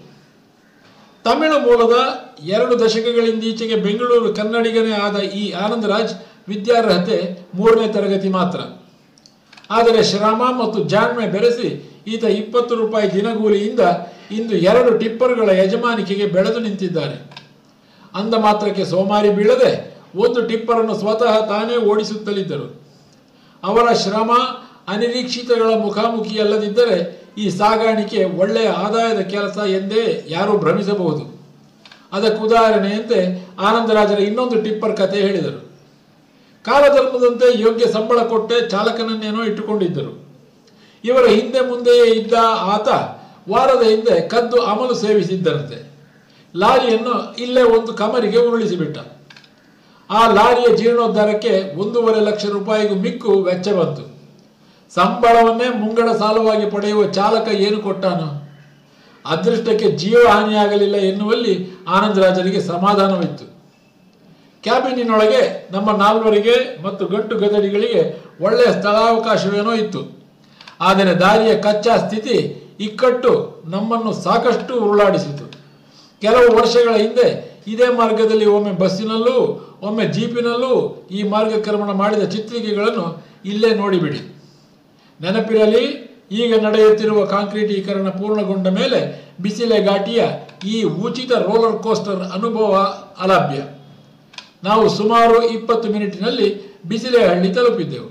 ತಮಿಳು ಮೂಲದ ಎರಡು ದಶಕಗಳಿಂದೀಚೆಗೆ ಬೆಂಗಳೂರು ಕನ್ನಡಿಗನೇ ಆದ ಈ ಆನಂದರಾಜ್ ವಿದ್ಯಾರ್ಹತೆ ಮೂರನೇ ತರಗತಿ ಮಾತ್ರ ಆದರೆ ಶ್ರಮ ಮತ್ತು ಜಾಣ್ಮೆ ಬೆರೆಸಿ ಈತ ಇಪ್ಪತ್ತು ರೂಪಾಯಿ ದಿನಗೂಲಿಯಿಂದ ಇಂದು ಎರಡು ಟಿಪ್ಪರ್ಗಳ ಯಜಮಾನಿಕೆಗೆ ಬೆಳೆದು ನಿಂತಿದ್ದಾನೆ ಅಂದ ಮಾತ್ರಕ್ಕೆ ಸೋಮಾರಿ ಬೀಳದೆ ಒಂದು ಟಿಪ್ಪರನ್ನು ಸ್ವತಃ ತಾನೇ ಓಡಿಸುತ್ತಲಿದ್ದರು ಅವರ ಶ್ರಮ ಅನಿರೀಕ್ಷಿತಗಳ ಮುಖಾಮುಖಿಯಲ್ಲದಿದ್ದರೆ ಈ ಸಾಗಾಣಿಕೆ ಒಳ್ಳೆಯ ಆದಾಯದ ಕೆಲಸ ಎಂದೇ ಯಾರೂ ಭ್ರಮಿಸಬಹುದು ಅದಕ್ಕೆ ಉದಾಹರಣೆಯಂತೆ ಆನಂದರಾಜರ ಇನ್ನೊಂದು ಟಿಪ್ಪರ್ ಕತೆ ಹೇಳಿದರು ಕಾಲಧರ್ಮದಂತೆ ಯೋಗ್ಯ ಸಂಬಳ ಕೊಟ್ಟೆ ಚಾಲಕನನ್ನೇನೋ ಇಟ್ಟುಕೊಂಡಿದ್ದರು ಇವರ ಹಿಂದೆ ಮುಂದೆಯೇ ಇದ್ದ ಆತ ವಾರದ ಹಿಂದೆ ಕದ್ದು ಅಮಲು ಸೇವಿಸಿದ್ದರಂತೆ ಲಾರಿಯನ್ನು ಇಲ್ಲೇ ಒಂದು ಕಮರಿಗೆ ಉರುಳಿಸಿಬಿಟ್ಟ ಆ ಲಾರಿಯ ಜೀರ್ಣೋದ್ಧಾರಕ್ಕೆ ಒಂದೂವರೆ ಲಕ್ಷ ರೂಪಾಯಿಗೂ ಮಿಕ್ಕು ವೆಚ್ಚ ಬಂತು ಸಂಬಳವನ್ನೇ ಮುಂಗಡ ಸಾಲವಾಗಿ ಪಡೆಯುವ ಚಾಲಕ ಏನು ಕೊಟ್ಟಾನು ಅದೃಷ್ಟಕ್ಕೆ ಜೀವ ಹಾನಿಯಾಗಲಿಲ್ಲ ಎನ್ನುವಲ್ಲಿ ಆನಂದರಾಜರಿಗೆ ಸಮಾಧಾನವಿತ್ತು ಕ್ಯಾಬಿನಿನೊಳಗೆ ನಮ್ಮ ನಾಲ್ವರಿಗೆ ಮತ್ತು ಗಂಟು ಗದಡಿಗಳಿಗೆ ಒಳ್ಳೆಯ ಸ್ಥಳಾವಕಾಶವೇನೋ ಇತ್ತು ಆದರೆ ದಾರಿಯ ಕಚ್ಚಾ ಸ್ಥಿತಿ ಇಕ್ಕಟ್ಟು ನಮ್ಮನ್ನು ಸಾಕಷ್ಟು ಉರುಳಾಡಿಸಿತು ಕೆಲವು ವರ್ಷಗಳ ಹಿಂದೆ ಇದೇ ಮಾರ್ಗದಲ್ಲಿ ಒಮ್ಮೆ ಬಸ್ಸಿನಲ್ಲೂ ಒಮ್ಮೆ ಜೀಪಿನಲ್ಲೂ ಈ ಮಾರ್ಗಕ್ರಮಣ ಮಾಡಿದ ಚಿತ್ರಿಕೆಗಳನ್ನು ಇಲ್ಲೇ ನೋಡಿಬಿಡಿ ನೆನಪಿರಲಿ ಈಗ ನಡೆಯುತ್ತಿರುವ ಕಾಂಕ್ರೀಟೀಕರಣ ಪೂರ್ಣಗೊಂಡ ಮೇಲೆ ಬಿಸಿಲೆ ಘಾಟಿಯ ಈ ಉಚಿತ ರೋಲರ್ ಕೋಸ್ಟರ್ ಅನುಭವ ಅಲಭ್ಯ ನಾವು ಸುಮಾರು ಇಪ್ಪತ್ತು ಮಿನಿಟಿನಲ್ಲಿ ಬಿಸಿಲೆಹಳ್ಳಿ ತಲುಪಿದ್ದೆವು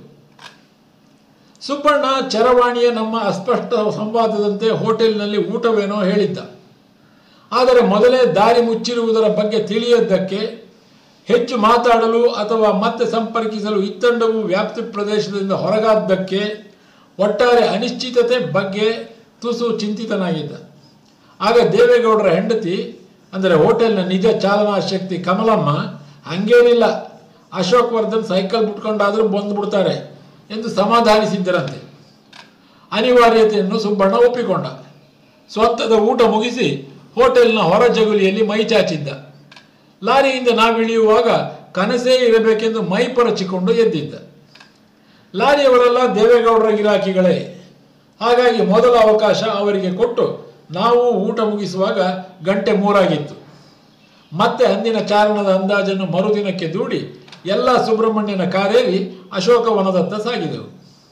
ಸುಬ್ಬಣ್ಣ ಚರವಾಣಿಯ ನಮ್ಮ ಅಸ್ಪಷ್ಟ ಸಂವಾದದಂತೆ ಹೋಟೆಲ್ನಲ್ಲಿ ಊಟವೇನೋ ಹೇಳಿದ್ದ ಆದರೆ ಮೊದಲೇ ದಾರಿ ಮುಚ್ಚಿರುವುದರ ಬಗ್ಗೆ ತಿಳಿಯದ್ದಕ್ಕೆ ಹೆಚ್ಚು ಮಾತಾಡಲು ಅಥವಾ ಮತ್ತೆ ಸಂಪರ್ಕಿಸಲು ಇತ್ತಂಡವು ವ್ಯಾಪ್ತಿ ಪ್ರದೇಶದಿಂದ ಹೊರಗಾದ್ದಕ್ಕೆ ಒಟ್ಟಾರೆ ಅನಿಶ್ಚಿತತೆ ಬಗ್ಗೆ ತುಸು ಚಿಂತಿತನಾಗಿದ್ದ ಆಗ ದೇವೇಗೌಡರ ಹೆಂಡತಿ ಅಂದರೆ ಹೋಟೆಲ್ನ ನಿಜ ಚಾಲನಾ ಶಕ್ತಿ ಕಮಲಮ್ಮ ಹಂಗೇನಿಲ್ಲ ಅಶೋಕ್ ವರ್ಧನ್ ಸೈಕಲ್ ಬಿಟ್ಕೊಂಡಾದರೂ ಬಂದ್ಬಿಡ್ತಾರೆ ಎಂದು ಸಮಾಧಾನಿಸಿದ್ದರಂತೆ ಅನಿವಾರ್ಯತೆಯನ್ನು ಸುಬ್ಬಣ್ಣ ಒಪ್ಪಿಕೊಂಡ ಸ್ವಂತದ ಊಟ ಮುಗಿಸಿ ಹೋಟೆಲ್ನ ಹೊರ ಜಗುಲಿಯಲ್ಲಿ ಮೈ ಚಾಚಿದ್ದ ಲಾರಿಯಿಂದ ನಾವಿಳಿಯುವಾಗ ಕನಸೇ ಇರಬೇಕೆಂದು ಮೈ ಪರಚಿಕೊಂಡು ಎದ್ದಿದ್ದ ಲಾರಿಯವರೆಲ್ಲ ದೇವೇಗೌಡರ ಗಿರಾಕಿಗಳೇ ಹಾಗಾಗಿ ಮೊದಲ ಅವಕಾಶ ಅವರಿಗೆ ಕೊಟ್ಟು ನಾವು ಊಟ ಮುಗಿಸುವಾಗ ಗಂಟೆ ಮೂರಾಗಿತ್ತು ಮತ್ತೆ ಅಂದಿನ ಚಾರಣದ ಅಂದಾಜನ್ನು ಮರುದಿನಕ್ಕೆ ದೂಡಿ ಎಲ್ಲ ಸುಬ್ರಹ್ಮಣ್ಯನ ಕಾರೇರಿ ಅಶೋಕವನದತ್ತ ಸಾಗಿದೆವು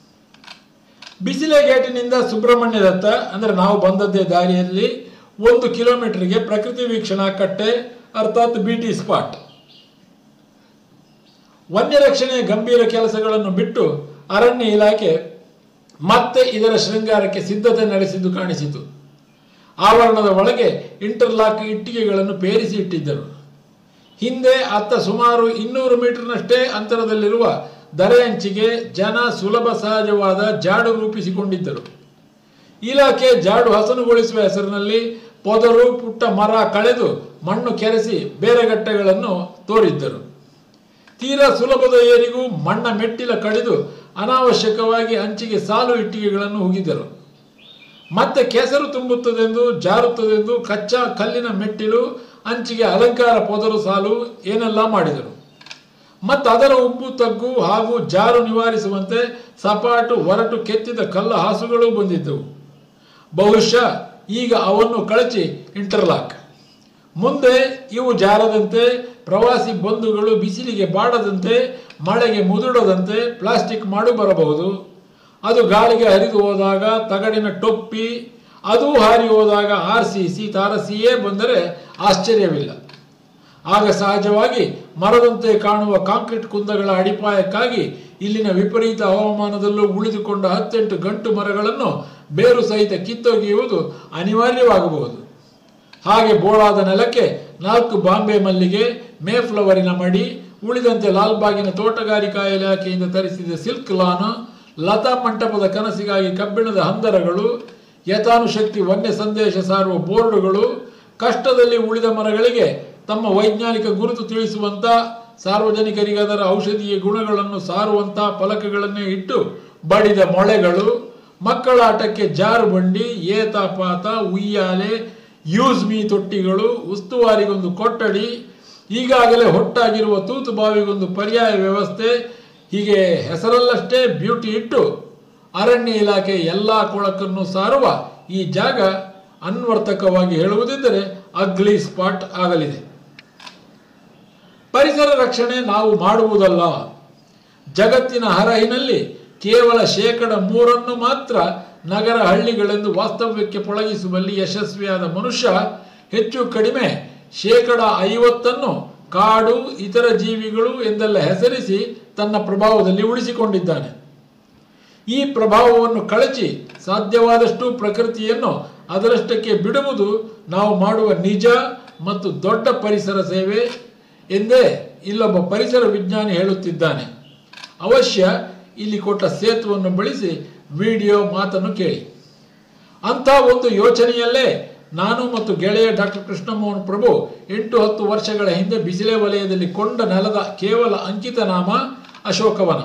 ಬಿಸಿಲೆ ಗೇಟಿನಿಂದ ಸುಬ್ರಹ್ಮಣ್ಯದತ್ತ ಅಂದರೆ ನಾವು ಬಂದದ್ದೇ ದಾರಿಯಲ್ಲಿ ಒಂದು ಕಿಲೋಮೀಟರ್ಗೆ ಪ್ರಕೃತಿ ವೀಕ್ಷಣಾ ಕಟ್ಟೆ ಅರ್ಥಾತ್ ಬಿ ಟಿ ಸ್ಪಾಟ್ ವನ್ಯ ರಕ್ಷಣೆಯ ಗಂಭೀರ ಕೆಲಸಗಳನ್ನು ಬಿಟ್ಟು ಅರಣ್ಯ ಇಲಾಖೆ ಮತ್ತೆ ಇದರ ಶೃಂಗಾರಕ್ಕೆ ಸಿದ್ಧತೆ ನಡೆಸಿದ್ದು ಕಾಣಿಸಿತು ಆವರಣದ ಒಳಗೆ ಇಂಟರ್ಲಾಕ್ ಇಟ್ಟಿಗೆಗಳನ್ನು ಪೇರಿಸಿ ಇಟ್ಟಿದ್ದರು ಹಿಂದೆ ಅತ್ತ ಸುಮಾರು ಇನ್ನೂರು ಮೀಟರ್ನಷ್ಟೇ ಅಂತರದಲ್ಲಿರುವ ದರೆ ಜನ ಸುಲಭ ಸಹಜವಾದ ಜಾಡು ರೂಪಿಸಿಕೊಂಡಿದ್ದರು ಇಲಾಖೆ ಜಾಡು ಹಸನುಗೊಳಿಸುವ ಹೆಸರಿನಲ್ಲಿ ಪೊದರು ಪುಟ್ಟ ಮರ ಕಳೆದು ಮಣ್ಣು ಕೆರೆಸಿ ಬೇರೆ ಗಟ್ಟೆಗಳನ್ನು ತೋರಿದ್ದರು ತೀರಾ ಸುಲಭದ ಏರಿಗೂ ಮಣ್ಣ ಮೆಟ್ಟಿಲ ಕಡಿದು ಅನಾವಶ್ಯಕವಾಗಿ ಅಂಚಿಗೆ ಸಾಲು ಇಟ್ಟಿಗೆಗಳನ್ನು ಹುಗಿದರು ಮತ್ತೆ ಕೆಸರು ತುಂಬುತ್ತದೆಂದು ಜಾರುತ್ತದೆಂದು ಕಚ್ಚಾ ಕಲ್ಲಿನ ಮೆಟ್ಟಿಲು ಅಂಚಿಗೆ ಅಲಂಕಾರ ಪೊದರು ಸಾಲು ಏನೆಲ್ಲ ಮಾಡಿದರು ಮತ್ತು ಅದರ ಉಬ್ಬು ತಗ್ಗು ಹಾಗೂ ಜಾರು ನಿವಾರಿಸುವಂತೆ ಸಪಾಟು ಒರಟು ಕೆತ್ತಿದ ಕಲ್ಲ ಹಾಸುಗಳು ಬಂದಿದ್ದವು ಬಹುಶಃ ಈಗ ಅವನ್ನು ಕಳಚಿ ಇಂಟರ್ಲಾಕ್ ಮುಂದೆ ಇವು ಜಾರದಂತೆ ಪ್ರವಾಸಿ ಬಂಧುಗಳು ಬಿಸಿಲಿಗೆ ಬಾಡದಂತೆ ಮಳೆಗೆ ಮುದುಡದಂತೆ ಪ್ಲಾಸ್ಟಿಕ್ ಮಾಡು ಬರಬಹುದು ಅದು ಗಾಳಿಗೆ ಹರಿದು ಹೋದಾಗ ತಗಡಿನ ಟೊಪ್ಪಿ ಅದು ಹಾರಿ ಹೋದಾಗ ಆರ್ಸಿಸಿ ತಾರಸಿಯೇ ಬಂದರೆ ಆಶ್ಚರ್ಯವಿಲ್ಲ ಆಗ ಸಹಜವಾಗಿ ಮರದಂತೆ ಕಾಣುವ ಕಾಂಕ್ರೀಟ್ ಕುಂದಗಳ ಅಡಿಪಾಯಕ್ಕಾಗಿ ಇಲ್ಲಿನ ವಿಪರೀತ ಹವಾಮಾನದಲ್ಲೂ ಉಳಿದುಕೊಂಡ ಹತ್ತೆಂಟು ಗಂಟು ಮರಗಳನ್ನು ಬೇರು ಸಹಿತ ಕಿತ್ತೊಗೆಯುವುದು ಅನಿವಾರ್ಯವಾಗಬಹುದು ಹಾಗೆ ಬೋಳಾದ ನೆಲಕ್ಕೆ ನಾಲ್ಕು ಬಾಂಬೆ ಮಲ್ಲಿಗೆ ಮೇಫ್ಲವರಿನ ಮಡಿ ಉಳಿದಂತೆ ಲಾಲ್ಬಾಗಿನ ತೋಟಗಾರಿಕಾ ಇಲಾಖೆಯಿಂದ ತರಿಸಿದ ಸಿಲ್ಕ್ ಲಾನ್ ಲತಾ ಮಂಟಪದ ಕನಸಿಗಾಗಿ ಕಬ್ಬಿಣದ ಹಂದರಗಳು ಯಥಾನುಶಕ್ತಿ ವನ್ಯ ಸಂದೇಶ ಸಾರುವ ಬೋರ್ಡುಗಳು ಕಷ್ಟದಲ್ಲಿ ಉಳಿದ ಮರಗಳಿಗೆ ತಮ್ಮ ವೈಜ್ಞಾನಿಕ ಗುರುತು ತಿಳಿಸುವಂತ ಸಾರ್ವಜನಿಕರಿಗೆ ಅದರ ಔಷಧೀಯ ಗುಣಗಳನ್ನು ಸಾರುವಂತ ಫಲಕಗಳನ್ನೇ ಇಟ್ಟು ಬಡಿದ ಮೊಳೆಗಳು ಮಕ್ಕಳ ಆಟಕ್ಕೆ ಜಾರು ಬಂಡಿ ಏತಾಪಾತ ಉಯ್ಯಾಲೆ ಯೂಸ್ ಮೀ ತೊಟ್ಟಿಗಳು ಉಸ್ತುವಾರಿಗೊಂದು ಕೊಠಡಿ ಈಗಾಗಲೇ ಹೊಟ್ಟಾಗಿರುವ ತೂತು ಬಾವಿಗೊಂದು ಪರ್ಯಾಯ ವ್ಯವಸ್ಥೆ ಹೀಗೆ ಹೆಸರಲ್ಲಷ್ಟೇ ಬ್ಯೂಟಿ ಇಟ್ಟು ಅರಣ್ಯ ಇಲಾಖೆ ಎಲ್ಲ ಕೊಳಕನ್ನು ಸಾರುವ ಈ ಜಾಗ ಅನ್ವರ್ಥಕವಾಗಿ ಹೇಳುವುದಿದ್ದರೆ ಅಗ್ಲಿ ಸ್ಪಾಟ್ ಆಗಲಿದೆ ಪರಿಸರ ರಕ್ಷಣೆ ನಾವು ಮಾಡುವುದಲ್ಲ ಜಗತ್ತಿನ ಹರಹಿನಲ್ಲಿ ಕೇವಲ ಶೇಕಡ ಮೂರನ್ನು ಮಾತ್ರ ನಗರ ಹಳ್ಳಿಗಳೆಂದು ವಾಸ್ತವ್ಯಕ್ಕೆ ಪೊಳಗಿಸುವಲ್ಲಿ ಯಶಸ್ವಿಯಾದ ಮನುಷ್ಯ ಹೆಚ್ಚು ಕಡಿಮೆ ಶೇಕಡ ಐವತ್ತನ್ನು ಕಾಡು ಇತರ ಜೀವಿಗಳು ಎಂದೆಲ್ಲ ಹೆಸರಿಸಿ ತನ್ನ ಪ್ರಭಾವದಲ್ಲಿ ಉಳಿಸಿಕೊಂಡಿದ್ದಾನೆ ಈ ಪ್ರಭಾವವನ್ನು ಕಳಚಿ ಸಾಧ್ಯವಾದಷ್ಟು ಪ್ರಕೃತಿಯನ್ನು ಅದರಷ್ಟಕ್ಕೆ ಬಿಡುವುದು ನಾವು ಮಾಡುವ ನಿಜ ಮತ್ತು ದೊಡ್ಡ ಪರಿಸರ ಸೇವೆ ಎಂದೇ ಇಲ್ಲೊಬ್ಬ ಪರಿಸರ ವಿಜ್ಞಾನಿ ಹೇಳುತ್ತಿದ್ದಾನೆ ಅವಶ್ಯ ಇಲ್ಲಿ ಕೊಟ್ಟ ಸೇತುವನ್ನು ಬಳಸಿ ವಿಡಿಯೋ ಮಾತನ್ನು ಕೇಳಿ ಅಂಥ ಒಂದು ಯೋಚನೆಯಲ್ಲೇ ನಾನು ಮತ್ತು ಗೆಳೆಯ ಡಾಕ್ಟರ್ ಕೃಷ್ಣಮೋಹನ್ ಪ್ರಭು ಎಂಟು ಹತ್ತು ವರ್ಷಗಳ ಹಿಂದೆ ಬಿಸಿಲೆ ವಲಯದಲ್ಲಿ ಕೊಂಡ ನೆಲದ ಕೇವಲ ಅಂಕಿತ ನಾಮ ಅಶೋಕವನ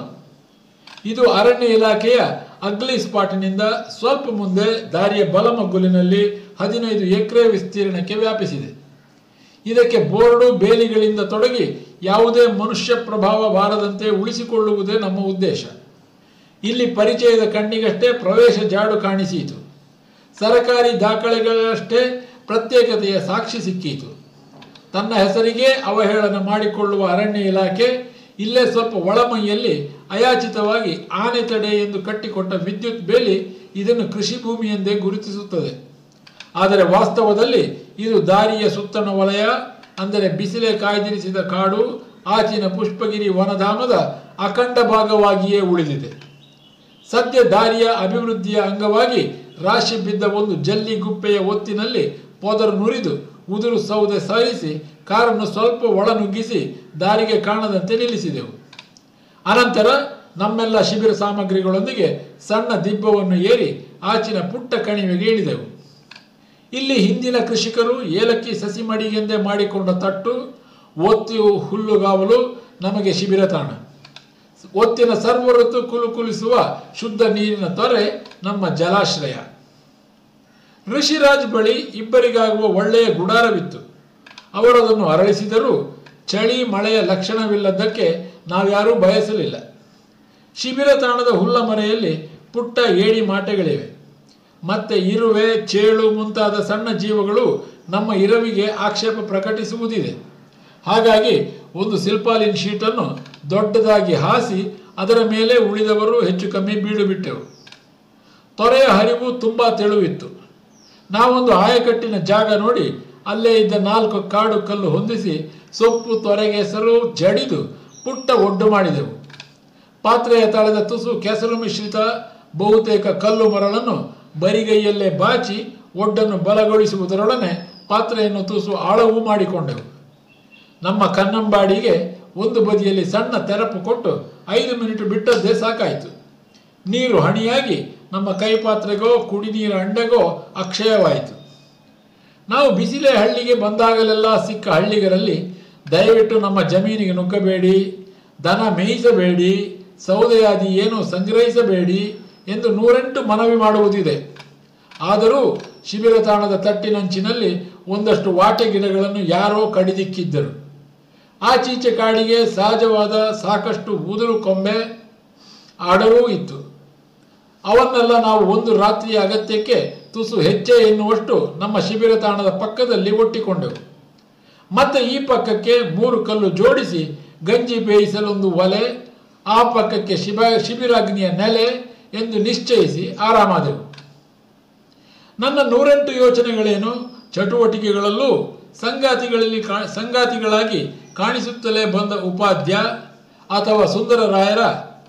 ಇದು ಅರಣ್ಯ ಇಲಾಖೆಯ ಅಗ್ಲಿ ಸ್ಪಾಟಿನಿಂದ ಸ್ವಲ್ಪ ಮುಂದೆ ದಾರಿಯ ಬಲಮಗ್ಗುಲಿನಲ್ಲಿ ಹದಿನೈದು ಎಕರೆ ವಿಸ್ತೀರ್ಣಕ್ಕೆ ವ್ಯಾಪಿಸಿದೆ ಇದಕ್ಕೆ ಬೋರ್ಡು ಬೇಲಿಗಳಿಂದ ತೊಡಗಿ ಯಾವುದೇ ಮನುಷ್ಯ ಪ್ರಭಾವ ಬಾರದಂತೆ ಉಳಿಸಿಕೊಳ್ಳುವುದೇ ನಮ್ಮ ಉದ್ದೇಶ ಇಲ್ಲಿ ಪರಿಚಯದ ಕಣ್ಣಿಗಷ್ಟೇ ಪ್ರವೇಶ ಜಾಡು ಕಾಣಿಸಿತು ಸರಕಾರಿ ದಾಖಲೆಗಳಷ್ಟೇ ಪ್ರತ್ಯೇಕತೆಯ ಸಾಕ್ಷಿ ಸಿಕ್ಕೀತು ತನ್ನ ಹೆಸರಿಗೆ ಅವಹೇಳನ ಮಾಡಿಕೊಳ್ಳುವ ಅರಣ್ಯ ಇಲಾಖೆ ಇಲ್ಲೇ ಸ್ವಲ್ಪ ಒಳಮೈಯಲ್ಲಿ ಅಯಾಚಿತವಾಗಿ ಆನೆ ತಡೆ ಎಂದು ಕಟ್ಟಿಕೊಟ್ಟ ವಿದ್ಯುತ್ ಬೇಲಿ ಇದನ್ನು ಕೃಷಿ ಭೂಮಿ ಎಂದೇ ಗುರುತಿಸುತ್ತದೆ ಆದರೆ ವಾಸ್ತವದಲ್ಲಿ ಇದು ದಾರಿಯ ಸುತ್ತಣ ವಲಯ ಅಂದರೆ ಬಿಸಿಲೆ ಕಾಯ್ದಿರಿಸಿದ ಕಾಡು ಆಚಿನ ಪುಷ್ಪಗಿರಿ ವನಧಾಮದ ಅಖಂಡ ಭಾಗವಾಗಿಯೇ ಉಳಿದಿದೆ ಸದ್ಯ ದಾರಿಯ ಅಭಿವೃದ್ಧಿಯ ಅಂಗವಾಗಿ ರಾಶಿ ಬಿದ್ದ ಒಂದು ಜಲ್ಲಿ ಗುಪ್ಪೆಯ ಒತ್ತಿನಲ್ಲಿ ಪೊದರು ನುರಿದು ಉದುರು ಸೌದೆ ಸಾರಿಸಿ ಕಾರನ್ನು ಸ್ವಲ್ಪ ಒಳನುಗ್ಗಿಸಿ ದಾರಿಗೆ ಕಾಣದಂತೆ ನಿಲ್ಲಿಸಿದೆವು ಅನಂತರ ನಮ್ಮೆಲ್ಲ ಶಿಬಿರ ಸಾಮಗ್ರಿಗಳೊಂದಿಗೆ ಸಣ್ಣ ದಿಬ್ಬವನ್ನು ಏರಿ ಆಚಿನ ಪುಟ್ಟ ಕಣಿವೆಗೆ ಇಳಿದೆವು ಇಲ್ಲಿ ಹಿಂದಿನ ಕೃಷಿಕರು ಏಲಕ್ಕಿ ಸಸಿ ಮಡಿಗೆಂದೇ ಮಾಡಿಕೊಂಡ ತಟ್ಟು ಒತ್ತಿ ಹುಲ್ಲುಗಾವಲು ನಮಗೆ ಶಿಬಿರ ತಾಣ ಒತ್ತಿನ ಸರ್ವ ಋತು ಕುಲುಕುಲಿಸುವ ಶುದ್ಧ ನೀರಿನ ತೊರೆ ನಮ್ಮ ಜಲಾಶ್ರಯ ಋಷಿರಾಜ್ ಬಳಿ ಇಬ್ಬರಿಗಾಗುವ ಒಳ್ಳೆಯ ಗುಡಾರವಿತ್ತು ಅವರದನ್ನು ಅರಳಿಸಿದರೂ ಚಳಿ ಮಳೆಯ ಲಕ್ಷಣವಿಲ್ಲದ್ದಕ್ಕೆ ನಾವ್ಯಾರೂ ಬಯಸಲಿಲ್ಲ ಶಿಬಿರ ತಾಣದ ಹುಲ್ಲ ಮರೆಯಲ್ಲಿ ಪುಟ್ಟ ಏಡಿ ಮಾಟೆಗಳಿವೆ ಮತ್ತೆ ಇರುವೆ ಚೇಳು ಮುಂತಾದ ಸಣ್ಣ ಜೀವಗಳು ನಮ್ಮ ಇರವಿಗೆ ಆಕ್ಷೇಪ ಪ್ರಕಟಿಸುವುದಿದೆ ಹಾಗಾಗಿ ಒಂದು ಸಿಲ್ಪಾಲಿನ್ ಶೀಟನ್ನು ದೊಡ್ಡದಾಗಿ ಹಾಸಿ ಅದರ ಮೇಲೆ ಉಳಿದವರು ಹೆಚ್ಚು ಕಮ್ಮಿ ಬೀಡು ಬಿಟ್ಟೆವು ತೊರೆಯ ಹರಿವು ತುಂಬಾ ತೆಳುವಿತ್ತು ನಾವೊಂದು ಆಯಕಟ್ಟಿನ ಜಾಗ ನೋಡಿ ಅಲ್ಲೇ ಇದ್ದ ನಾಲ್ಕು ಕಾಡು ಕಲ್ಲು ಹೊಂದಿಸಿ ಸೊಪ್ಪು ತೊರೆಗೆಸರು ಜಡಿದು ಪುಟ್ಟ ಒಡ್ಡು ಮಾಡಿದೆವು ಪಾತ್ರೆಯ ತಳದ ತುಸು ಕೆಸರು ಮಿಶ್ರಿತ ಬಹುತೇಕ ಕಲ್ಲು ಮರಳನ್ನು ಬರಿಗೈಯಲ್ಲೇ ಬಾಚಿ ಒಡ್ಡನ್ನು ಬಲಗೊಳಿಸುವುದರೊಡನೆ ಪಾತ್ರೆಯನ್ನು ತುಸು ಆಳವೂ ಮಾಡಿಕೊಂಡೆವು ನಮ್ಮ ಕನ್ನಂಬಾಡಿಗೆ ಒಂದು ಬದಿಯಲ್ಲಿ ಸಣ್ಣ ತೆರಪು ಕೊಟ್ಟು ಐದು ಮಿನಿಟ್ ಬಿಟ್ಟದ್ದೇ ಸಾಕಾಯಿತು ನೀರು ಹಣಿಯಾಗಿ ನಮ್ಮ ಕೈಪಾತ್ರೆಗೋ ಕುಡಿ ನೀರ ಅಂಡೆಗೋ ಅಕ್ಷಯವಾಯಿತು ನಾವು ಬಿಸಿಲೆ ಹಳ್ಳಿಗೆ ಬಂದಾಗಲೆಲ್ಲ ಸಿಕ್ಕ ಹಳ್ಳಿಗರಲ್ಲಿ ದಯವಿಟ್ಟು ನಮ್ಮ ಜಮೀನಿಗೆ ನುಗ್ಗಬೇಡಿ ದನ ಮೇಯಿಸಬೇಡಿ ಸೌದೆಯಾದಿ ಏನು ಸಂಗ್ರಹಿಸಬೇಡಿ ಎಂದು ನೂರೆಂಟು ಮನವಿ ಮಾಡುವುದಿದೆ ಆದರೂ ಶಿಬಿರ ತಾಣದ ತಟ್ಟಿನಂಚಿನಲ್ಲಿ ಒಂದಷ್ಟು ವಾಟೆ ಗಿಡಗಳನ್ನು ಯಾರೋ ಕಡಿದಿಕ್ಕಿದ್ದರು ಆಚೀಚೆ ಕಾಡಿಗೆ ಸಹಜವಾದ ಸಾಕಷ್ಟು ಉದುರು ಕೊಂಬೆ ಆಡವೂ ಇತ್ತು ಅವನ್ನೆಲ್ಲ ನಾವು ಒಂದು ರಾತ್ರಿಯ ಅಗತ್ಯಕ್ಕೆ ತುಸು ಹೆಚ್ಚೆ ಎನ್ನುವಷ್ಟು ನಮ್ಮ ಶಿಬಿರ ತಾಣದ ಪಕ್ಕದಲ್ಲಿ ಒಟ್ಟಿಕೊಂಡೆವು ಮತ್ತೆ ಈ ಪಕ್ಕಕ್ಕೆ ಮೂರು ಕಲ್ಲು ಜೋಡಿಸಿ ಗಂಜಿ ಬೇಯಿಸಲೊಂದು ಒಲೆ ಆ ಪಕ್ಕಕ್ಕೆ ಶಿಬ ಶಿಬಿರಾಗ್ನಿಯ ನೆಲೆ ಎಂದು ನಿಶ್ಚಯಿಸಿ ಆರಾಮಾದೆವು ನನ್ನ ನೂರೆಂಟು ಯೋಚನೆಗಳೇನು ಚಟುವಟಿಕೆಗಳಲ್ಲೂ ಸಂಗಾತಿಗಳಲ್ಲಿ ಕಾ ಸಂಗಾತಿಗಳಾಗಿ ಕಾಣಿಸುತ್ತಲೇ ಬಂದ ಉಪಾಧ್ಯ ಅಥವಾ ಸುಂದರರಾಯರ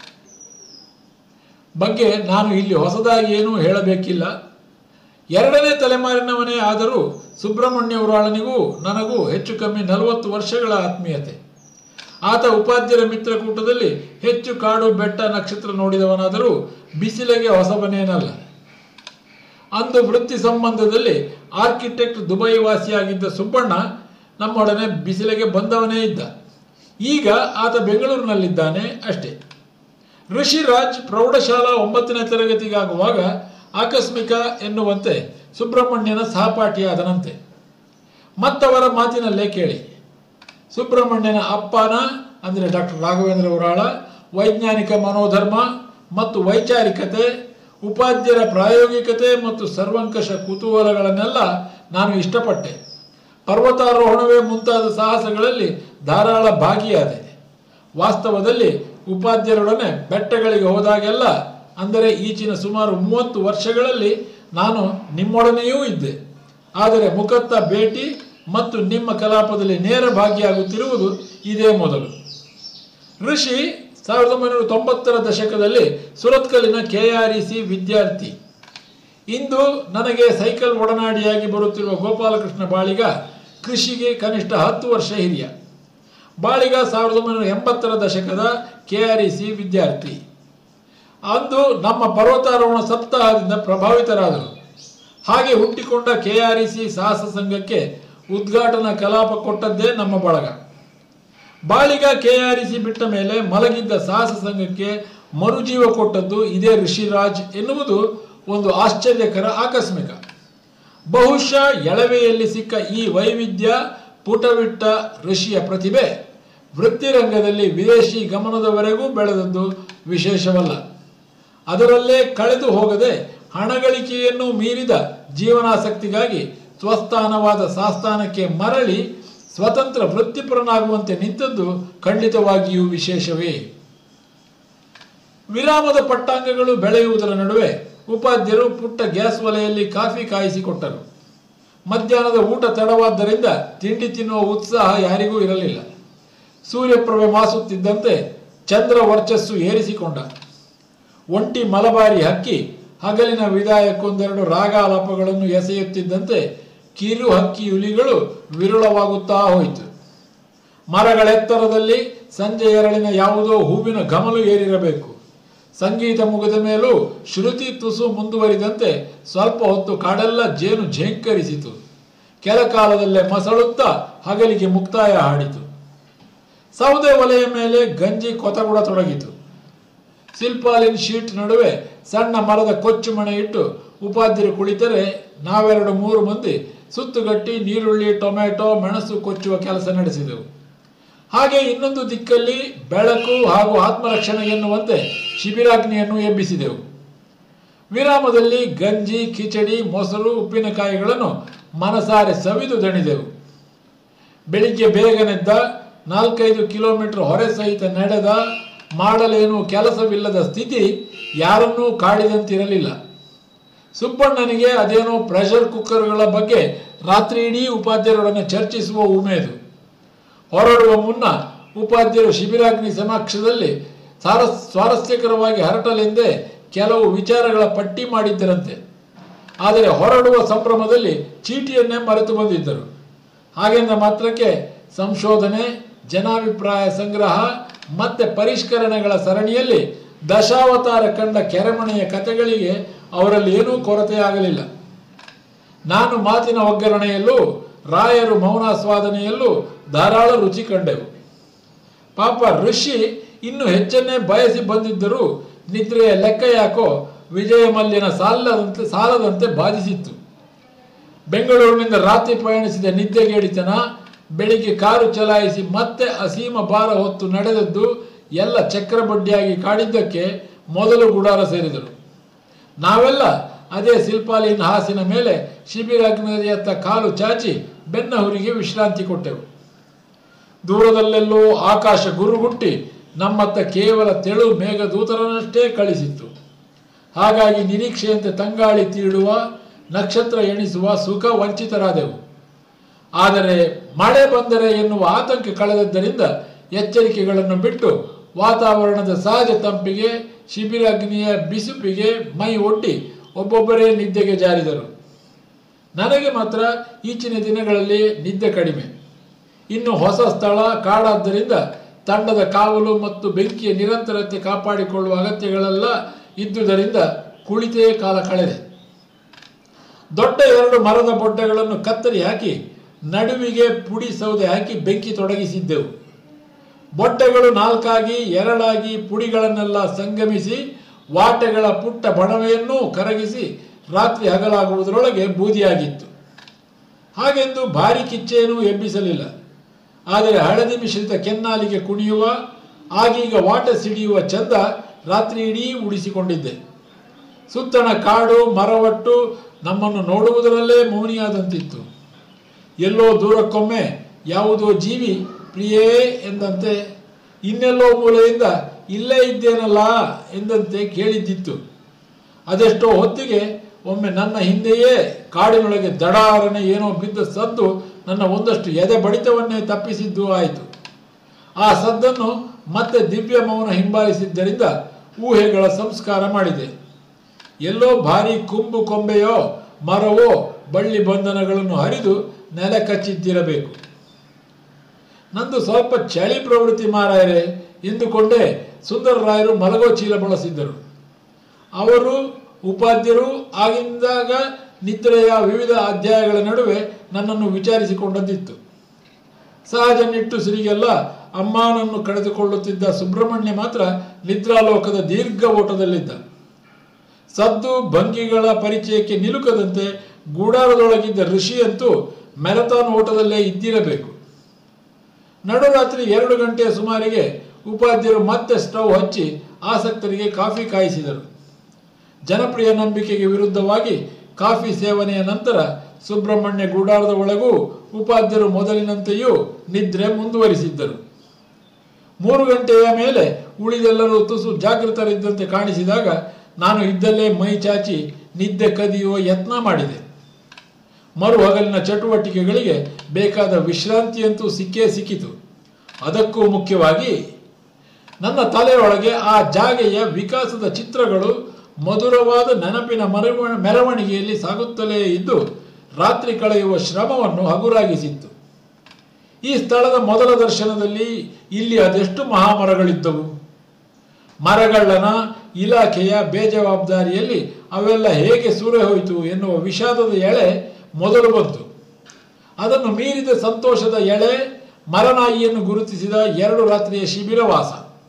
ಬಗ್ಗೆ ನಾನು ಇಲ್ಲಿ ಹೊಸದಾಗಿ ಏನೂ ಹೇಳಬೇಕಿಲ್ಲ ಎರಡನೇ ತಲೆಮಾರಿನವನೇ ಆದರೂ ಸುಬ್ರಹ್ಮಣ್ಯ ಉರಾಳನಿಗೂ ನನಗೂ ಹೆಚ್ಚು ಕಮ್ಮಿ ನಲವತ್ತು ವರ್ಷಗಳ ಆತ್ಮೀಯತೆ ಆತ ಉಪಾಧ್ಯರ ಮಿತ್ರಕೂಟದಲ್ಲಿ ಹೆಚ್ಚು ಕಾಡು ಬೆಟ್ಟ ನಕ್ಷತ್ರ ನೋಡಿದವನಾದರೂ ಬಿಸಿಲಿಗೆ ಹೊಸಬನೇನಲ್ಲ ಅಂದು ವೃತ್ತಿ ಸಂಬಂಧದಲ್ಲಿ ಆರ್ಕಿಟೆಕ್ಟ್ ದುಬೈ ವಾಸಿಯಾಗಿದ್ದ ಸುಬ್ಬಣ್ಣ ನಮ್ಮೊಡನೆ ಬಿಸಿಲಿಗೆ ಬಂದವನೇ ಇದ್ದ ಈಗ ಆತ ಬೆಂಗಳೂರಿನಲ್ಲಿದ್ದಾನೆ ಅಷ್ಟೇ ಋಷಿರಾಜ್ ಪ್ರೌಢಶಾಲಾ ಒಂಬತ್ತನೇ ತರಗತಿಗಾಗುವಾಗ ಆಕಸ್ಮಿಕ ಎನ್ನುವಂತೆ ಸುಬ್ರಹ್ಮಣ್ಯನ ಸಹಪಾಠಿಯಾದನಂತೆ ಮತ್ತವರ ಮಾತಿನಲ್ಲೇ ಕೇಳಿ ಸುಬ್ರಹ್ಮಣ್ಯನ ಅಪ್ಪನ ಅಂದರೆ ಡಾಕ್ಟರ್ ರಾಘವೇಂದ್ರ ಉರಾಳ ವೈಜ್ಞಾನಿಕ ಮನೋಧರ್ಮ ಮತ್ತು ವೈಚಾರಿಕತೆ ಉಪಾಧ್ಯರ ಪ್ರಾಯೋಗಿಕತೆ ಮತ್ತು ಸರ್ವಂಕಷ ಕುತೂಹಲಗಳನ್ನೆಲ್ಲ ನಾನು ಇಷ್ಟಪಟ್ಟೆ ಪರ್ವತಾರೋಹಣವೇ ಮುಂತಾದ ಸಾಹಸಗಳಲ್ಲಿ ಧಾರಾಳ ಭಾಗಿಯಾದೆ ವಾಸ್ತವದಲ್ಲಿ ಉಪಾಧ್ಯರೊಡನೆ ಬೆಟ್ಟಗಳಿಗೆ ಹೋದಾಗೆಲ್ಲ ಅಂದರೆ ಈಚಿನ ಸುಮಾರು ಮೂವತ್ತು ವರ್ಷಗಳಲ್ಲಿ ನಾನು ನಿಮ್ಮೊಡನೆಯೂ ಇದ್ದೆ ಆದರೆ ಮುಖತ್ತ ಭೇಟಿ ಮತ್ತು ನಿಮ್ಮ ಕಲಾಪದಲ್ಲಿ ನೇರ ಭಾಗಿಯಾಗುತ್ತಿರುವುದು ಇದೇ ಮೊದಲು ಋಷಿ ಸಾವಿರದ ಒಂಬೈನೂರ ತೊಂಬತ್ತರ ದಶಕದಲ್ಲಿ ಸುರತ್ಕಲ್ಲಿನ ಕೆಆರ್ಇಸಿ ವಿದ್ಯಾರ್ಥಿ ಇಂದು ನನಗೆ ಸೈಕಲ್ ಒಡನಾಡಿಯಾಗಿ ಬರುತ್ತಿರುವ ಗೋಪಾಲಕೃಷ್ಣ ಬಾಳಿಗ ಕೃಷಿಗೆ ಕನಿಷ್ಠ ಹತ್ತು ವರ್ಷ ಹಿರಿಯ ಬಾಳಿಗ ಸಾವಿರದ ಒಂಬೈನೂರ ಎಂಬತ್ತರ ದಶಕದ ಕೆಆರ್ಇಸಿ ವಿದ್ಯಾರ್ಥಿ ಅಂದು ನಮ್ಮ ಪರ್ವತಾರೋಹಣ ಸಪ್ತಾಹದಿಂದ ಪ್ರಭಾವಿತರಾದರು ಹಾಗೆ ಹುಟ್ಟಿಕೊಂಡ ಕೆಆರ್ಇಸಿ ಸಾಹಸ ಸಂಘಕ್ಕೆ ಉದ್ಘಾಟನಾ ಕಲಾಪ ಕೊಟ್ಟದ್ದೇ ನಮ್ಮ ಬಳಗ ಬಾಳಿಗ ಕೆಆರ್ಇಸಿ ಬಿಟ್ಟ ಮೇಲೆ ಮಲಗಿದ್ದ ಸಾಹಸ ಸಂಘಕ್ಕೆ ಮರುಜೀವ ಕೊಟ್ಟದ್ದು ಇದೇ ಋಷಿರಾಜ್ ಎನ್ನುವುದು ಒಂದು ಆಶ್ಚರ್ಯಕರ ಆಕಸ್ಮಿಕ ಬಹುಶಃ ಎಳವೆಯಲ್ಲಿ ಸಿಕ್ಕ ಈ ವೈವಿಧ್ಯ ಪುಟವಿಟ್ಟ ಋಷಿಯ ಪ್ರತಿಭೆ ವೃತ್ತಿರಂಗದಲ್ಲಿ ವಿದೇಶಿ ಗಮನದವರೆಗೂ ಬೆಳೆದದ್ದು ವಿಶೇಷವಲ್ಲ ಅದರಲ್ಲೇ ಕಳೆದು ಹೋಗದೆ ಹಣಗಳಿಕೆಯನ್ನು ಮೀರಿದ ಜೀವನಾಸಕ್ತಿಗಾಗಿ ಸ್ವಸ್ಥಾನವಾದ ಸಾಸ್ಥಾನಕ್ಕೆ ಮರಳಿ ಸ್ವತಂತ್ರ ವೃತ್ತಿಪರನಾಗುವಂತೆ ನಿಂತದ್ದು ಖಂಡಿತವಾಗಿಯೂ ವಿಶೇಷವೇ ವಿರಾಮದ ಪಟ್ಟಾಂಗಗಳು ಬೆಳೆಯುವುದರ ನಡುವೆ ಉಪಾಧ್ಯರು ಪುಟ್ಟ ಗ್ಯಾಸ್ ಒಲೆಯಲ್ಲಿ ಕಾಫಿ ಕಾಯಿಸಿಕೊಟ್ಟರು ಮಧ್ಯಾಹ್ನದ ಊಟ ತಡವಾದ್ದರಿಂದ ತಿಂಡಿ ತಿನ್ನುವ ಉತ್ಸಾಹ ಯಾರಿಗೂ ಇರಲಿಲ್ಲ ಸೂರ್ಯಪ್ರಭೆ ಮಾಸುತ್ತಿದ್ದಂತೆ ಚಂದ್ರ ವರ್ಚಸ್ಸು ಏರಿಸಿಕೊಂಡ ಒಂಟಿ ಮಲಬಾರಿ ಹಕ್ಕಿ ಹಗಲಿನ ವಿದಾಯಕ್ಕೊಂದೆರಡು ರಾಗಾಲಾಪಗಳನ್ನು ಎಸೆಯುತ್ತಿದ್ದಂತೆ ಕಿರು ಹಕ್ಕಿ ಹುಲಿಗಳು ವಿರಳವಾಗುತ್ತಾ ಹೋಯಿತು ಮರಗಳೆತ್ತರದಲ್ಲಿ ಸಂಜೆ ಎರಳಿನ ಯಾವುದೋ ಹೂವಿನ ಘಮಲು ಏರಿರಬೇಕು ಸಂಗೀತ ಮುಗಿದ ಮೇಲೂ ಶ್ರುತಿ ತುಸು ಮುಂದುವರಿದಂತೆ ಸ್ವಲ್ಪ ಹೊತ್ತು ಕಾಡೆಲ್ಲ ಜೇನು ಝೇಂಕರಿಸಿತು ಕೆಲ ಕಾಲದಲ್ಲೇ ಮಸಳುತ್ತಾ ಹಗಲಿಗೆ ಮುಕ್ತಾಯ ಹಾಡಿತು ಸೌದೆ ಒಲೆಯ ಮೇಲೆ ಗಂಜಿ ಕೊತಗುಡತೊಡಗಿತು ಸಿಲ್ಪಾಲಿನ್ ಶೀಟ್ ನಡುವೆ ಸಣ್ಣ ಮರದ ಕೊಚ್ಚು ಮಣೆ ಇಟ್ಟು ಉಪಾಧ್ಯರು ಕುಳಿತರೆ ನಾವೆರಡು ಮೂರು ಮಂದಿ ಸುತ್ತುಗಟ್ಟಿ ನೀರುಳ್ಳಿ ಟೊಮೆಟೊ ಮೆಣಸು ಕೊಚ್ಚುವ ಕೆಲಸ ನಡೆಸಿದೆವು ಹಾಗೆ ಇನ್ನೊಂದು ದಿಕ್ಕಲ್ಲಿ ಬೆಳಕು ಹಾಗೂ ಆತ್ಮರಕ್ಷಣೆ ಎನ್ನುವಂತೆ ಶಿಬಿರಾಗ್ನಿಯನ್ನು ಎಬ್ಬಿಸಿದೆವು ವಿರಾಮದಲ್ಲಿ ಗಂಜಿ ಕಿಚಡಿ ಮೊಸರು ಉಪ್ಪಿನಕಾಯಿಗಳನ್ನು ಮನಸಾರೆ ಸವಿದು ದಣಿದೆವು ಬೆಳಿಗ್ಗೆ ಬೇಗನೆದ್ದ ನಾಲ್ಕೈದು ಕಿಲೋಮೀಟರ್ ಹೊರೆ ಸಹಿತ ನಡೆದ ಮಾಡಲೇನು ಕೆಲಸವಿಲ್ಲದ ಸ್ಥಿತಿ ಯಾರನ್ನೂ ಕಾಡಿದಂತಿರಲಿಲ್ಲ ಸುಬ್ಬಣ್ಣನಿಗೆ ಅದೇನೋ ಪ್ರೆಷರ್ ಕುಕ್ಕರ್ಗಳ ಬಗ್ಗೆ ರಾತ್ರಿ ಇಡೀ ಉಪಾಧ್ಯರೊಡನೆ ಚರ್ಚಿಸುವ ಉಮೇದು ಹೊರಡುವ ಮುನ್ನ ಉಪಾಧ್ಯರು ಶಿಬಿರಾಗ್ನಿ ಸಮಕ್ಷದಲ್ಲಿ ಸಾರ ಸ್ವಾರಸ್ಯಕರವಾಗಿ ಹರಟಲೆಂದೇ ಕೆಲವು ವಿಚಾರಗಳ ಪಟ್ಟಿ ಮಾಡಿದ್ದರಂತೆ ಆದರೆ ಹೊರಡುವ ಸಂಭ್ರಮದಲ್ಲಿ ಚೀಟಿಯನ್ನೇ ಮರೆತು ಬಂದಿದ್ದರು ಹಾಗೆಂದ ಮಾತ್ರಕ್ಕೆ ಸಂಶೋಧನೆ ಜನಾಭಿಪ್ರಾಯ ಸಂಗ್ರಹ ಮತ್ತೆ ಪರಿಷ್ಕರಣೆಗಳ ಸರಣಿಯಲ್ಲಿ ದಶಾವತಾರ ಕಂಡ ಕೆರೆಮಣೆಯ ಕಥೆಗಳಿಗೆ ಅವರಲ್ಲಿ ಏನೂ ಕೊರತೆಯಾಗಲಿಲ್ಲ ನಾನು ಮಾತಿನ ಒಗ್ಗರಣೆಯಲ್ಲೂ ರಾಯರು ಮೌನಾಸ್ವಾದನೆಯಲ್ಲೂ ಧಾರಾಳ ರುಚಿ ಕಂಡೆವು ಪಾಪ ಋಷಿ ಇನ್ನು ಹೆಚ್ಚನ್ನೇ ಬಯಸಿ ಬಂದಿದ್ದರೂ ನಿದ್ರೆಯ ಲೆಕ್ಕ ಯಾಕೋ ವಿಜಯ ಮಲ್ಯನ ಸಾಲದಂತೆ ಸಾಲದಂತೆ ಬಾಧಿಸಿತ್ತು ಬೆಂಗಳೂರಿನಿಂದ ರಾತ್ರಿ ಪಯಣಿಸಿದ ನಿದ್ದೆಗೇಡಿತನ ಬೆಳಿಗ್ಗೆ ಕಾರು ಚಲಾಯಿಸಿ ಮತ್ತೆ ಅಸೀಮ ಭಾರ ಹೊತ್ತು ನಡೆದದ್ದು ಎಲ್ಲ ಚಕ್ರಬಡ್ಡಿಯಾಗಿ ಕಾಡಿದ್ದಕ್ಕೆ ಮೊದಲು ಗುಡಾರ ಸೇರಿದರು ನಾವೆಲ್ಲ ಅದೇ ಸಿಲ್ಪಾಲಿನ ಹಾಸಿನ ಮೇಲೆ ಶಿಬಿರಾಗ್ನದಿಯತ್ತ ಕಾಲು ಚಾಚಿ ಬೆನ್ನ ಹುರಿಗೆ ವಿಶ್ರಾಂತಿ ಕೊಟ್ಟೆವು ದೂರದಲ್ಲೆಲ್ಲೋ ಆಕಾಶ ಗುರುಗುಟ್ಟಿ ನಮ್ಮತ್ತ ಕೇವಲ ತೆಳು ಮೇಘದೂತರನ್ನಷ್ಟೇ ಕಳಿಸಿತ್ತು ಹಾಗಾಗಿ ನಿರೀಕ್ಷೆಯಂತೆ ತಂಗಾಳಿ ತೀಡುವ ನಕ್ಷತ್ರ ಎಣಿಸುವ ಸುಖ ವಂಚಿತರಾದೆವು ಆದರೆ ಮಳೆ ಬಂದರೆ ಎನ್ನುವ ಆತಂಕ ಕಳೆದದ್ದರಿಂದ ಎಚ್ಚರಿಕೆಗಳನ್ನು ಬಿಟ್ಟು ವಾತಾವರಣದ ಸಹಜ ತಂಪಿಗೆ ಶಿಬಿರಾಗ್ನಿಯ ಬಿಸುಪಿಗೆ ಮೈ ಒಡ್ಡಿ ಒಬ್ಬೊಬ್ಬರೇ ನಿದ್ದೆಗೆ ಜಾರಿದರು ನನಗೆ ಮಾತ್ರ ಈಚಿನ ದಿನಗಳಲ್ಲಿ ನಿದ್ದೆ ಕಡಿಮೆ ಇನ್ನು ಹೊಸ ಸ್ಥಳ ಕಾಡಾದ್ದರಿಂದ ತಂಡದ ಕಾವಲು ಮತ್ತು ಬೆಂಕಿಯ ನಿರಂತರತೆ ಕಾಪಾಡಿಕೊಳ್ಳುವ ಅಗತ್ಯಗಳೆಲ್ಲ ಇದ್ದುದರಿಂದ ಕುಳಿತೇ ಕಾಲ ಕಳೆದೆ ದೊಡ್ಡ ಎರಡು ಮರದ ಬೊಡ್ಡೆಗಳನ್ನು ಕತ್ತರಿ ಹಾಕಿ ನಡುವಿಗೆ ಪುಡಿ ಸೌದೆ ಹಾಕಿ ಬೆಂಕಿ ತೊಡಗಿಸಿದ್ದೆವು ಬೊಟ್ಟೆಗಳು ನಾಲ್ಕಾಗಿ ಎರಡಾಗಿ ಪುಡಿಗಳನ್ನೆಲ್ಲ ಸಂಗಮಿಸಿ ವಾಟೆಗಳ ಪುಟ್ಟ ಬಣವೆಯನ್ನೂ ಕರಗಿಸಿ ರಾತ್ರಿ ಹಗಲಾಗುವುದರೊಳಗೆ ಬೂದಿಯಾಗಿತ್ತು ಹಾಗೆಂದು ಭಾರಿ ಕಿಚ್ಚೆಯನ್ನು ಎಬ್ಬಿಸಲಿಲ್ಲ ಆದರೆ ಹಳದಿ ಮಿಶ್ರಿತ ಕೆನ್ನಾಲಿಗೆ ಕುಣಿಯುವ ಆಗೀಗ ವಾಟ ಸಿಡಿಯುವ ಚಂದ ರಾತ್ರಿ ಇಡೀ ಉಳಿಸಿಕೊಂಡಿದ್ದೆ ಸುತ್ತಣ ಕಾಡು ಮರವಟ್ಟು ನಮ್ಮನ್ನು ನೋಡುವುದರಲ್ಲೇ ಮೌನಿಯಾದಂತಿತ್ತು ಎಲ್ಲೋ ದೂರಕ್ಕೊಮ್ಮೆ ಯಾವುದೋ ಜೀವಿ ಪ್ರಿಯೇ ಎಂದಂತೆ ಇನ್ನೆಲ್ಲೋ ಮೂಲೆಯಿಂದ ಇಲ್ಲೇ ಇದ್ದೇನಲ್ಲ ಎಂದಂತೆ ಕೇಳಿದ್ದಿತ್ತು ಅದೆಷ್ಟೋ ಹೊತ್ತಿಗೆ ಒಮ್ಮೆ ನನ್ನ ಹಿಂದೆಯೇ ಕಾಡಿನೊಳಗೆ ದಡಾರನೆ ಏನೋ ಬಿದ್ದ ಸದ್ದು ನನ್ನ ಒಂದಷ್ಟು ಎದೆ ಬಡಿತವನ್ನೇ ತಪ್ಪಿಸಿದ್ದು ಆಯಿತು ಆ ಸದ್ದನ್ನು ಮತ್ತೆ ದಿವ್ಯ ಮೌನ ಹಿಂಬಾಲಿಸಿದ್ದರಿಂದ ಊಹೆಗಳ ಸಂಸ್ಕಾರ ಮಾಡಿದೆ ಎಲ್ಲೋ ಭಾರಿ ಕುಂಬು ಕೊಂಬೆಯೋ ಮರವೋ ಬಳ್ಳಿ ಬಂಧನಗಳನ್ನು ಹರಿದು ನೆಲ ಕಚ್ಚಿದ್ದಿರಬೇಕು ನಂದು ಸ್ವಲ್ಪ ಚಳಿ ಪ್ರವೃತ್ತಿ ಮಾರಾಯರೆ ಎಂದುಕೊಂಡೇ ಸುಂದರರಾಯರು ಮಲಗೋ ಚೀಲ ಬಳಸಿದ್ದರು ಅವರು ಉಪಾಧ್ಯರು ಆಗಿಂದಾಗ ನಿದ್ರೆಯ ವಿವಿಧ ಅಧ್ಯಾಯಗಳ ನಡುವೆ ನನ್ನನ್ನು ವಿಚಾರಿಸಿಕೊಂಡದ್ದಿತ್ತು ಸಹಜ ನಿಟ್ಟುಸಿರಿಗೆಲ್ಲ ಅಮ್ಮನನ್ನು ಕಳೆದುಕೊಳ್ಳುತ್ತಿದ್ದ ಸುಬ್ರಹ್ಮಣ್ಯ ಮಾತ್ರ ನಿದ್ರಾಲೋಕದ ದೀರ್ಘ ಓಟದಲ್ಲಿದ್ದ ಸದ್ದು ಭಂಗಿಗಳ ಪರಿಚಯಕ್ಕೆ ನಿಲುಕದಂತೆ ಗೂಡಾರದೊಳಗಿದ್ದ ಋಷಿಯಂತೂ ಮ್ಯಾರಥಾನ್ ಓಟದಲ್ಲೇ ಇದ್ದಿರಬೇಕು ನಡುರಾತ್ರಿ ಎರಡು ಗಂಟೆಯ ಸುಮಾರಿಗೆ ಉಪಾಧ್ಯರು ಮತ್ತೆ ಸ್ಟವ್ ಹಚ್ಚಿ ಆಸಕ್ತರಿಗೆ ಕಾಫಿ ಕಾಯಿಸಿದರು ಜನಪ್ರಿಯ ನಂಬಿಕೆಗೆ ವಿರುದ್ಧವಾಗಿ ಕಾಫಿ ಸೇವನೆಯ ನಂತರ ಸುಬ್ರಹ್ಮಣ್ಯ ಗೂಡಾರದ ಒಳಗೂ ಉಪಾಧ್ಯರು ಮೊದಲಿನಂತೆಯೂ ನಿದ್ರೆ ಮುಂದುವರಿಸಿದ್ದರು ಮೂರು ಗಂಟೆಯ ಮೇಲೆ ಉಳಿದೆಲ್ಲರೂ ತುಸು ಜಾಗೃತರಿದ್ದಂತೆ ಕಾಣಿಸಿದಾಗ ನಾನು ಇದ್ದಲ್ಲೇ ಮೈ ಚಾಚಿ ನಿದ್ದೆ ಕದಿಯುವ ಯತ್ನ ಮಾಡಿದೆ ಮರು ಹಗಲಿನ ಚಟುವಟಿಕೆಗಳಿಗೆ ಬೇಕಾದ ವಿಶ್ರಾಂತಿಯಂತೂ ಸಿಕ್ಕೇ ಸಿಕ್ಕಿತು ಅದಕ್ಕೂ ಮುಖ್ಯವಾಗಿ ನನ್ನ ತಲೆಯೊಳಗೆ ಆ ಜಾಗೆಯ ವಿಕಾಸದ ಚಿತ್ರಗಳು ಮಧುರವಾದ ನೆನಪಿನ ಮೆರವ ಮೆರವಣಿಗೆಯಲ್ಲಿ ಸಾಗುತ್ತಲೇ ಇದ್ದು ರಾತ್ರಿ ಕಳೆಯುವ ಶ್ರಮವನ್ನು ಹಗುರಾಗಿಸಿತ್ತು ಈ ಸ್ಥಳದ ಮೊದಲ ದರ್ಶನದಲ್ಲಿ ಇಲ್ಲಿ ಅದೆಷ್ಟು ಮಹಾಮರಗಳಿದ್ದವು ಮರಗಳ್ಳನ ಇಲಾಖೆಯ ಬೇಜವಾಬ್ದಾರಿಯಲ್ಲಿ ಅವೆಲ್ಲ ಹೇಗೆ ಸೂರೆ ಹೋಯಿತು ಎನ್ನುವ ವಿಷಾದದ ಎಳೆ ಮೊದಲು ಬಂತು ಅದನ್ನು ಮೀರಿದ ಸಂತೋಷದ ಎಳೆ ಮರನಾಯಿಯನ್ನು ಗುರುತಿಸಿದ ಎರಡು ರಾತ್ರಿಯ ಶಿಬಿರವಾಸ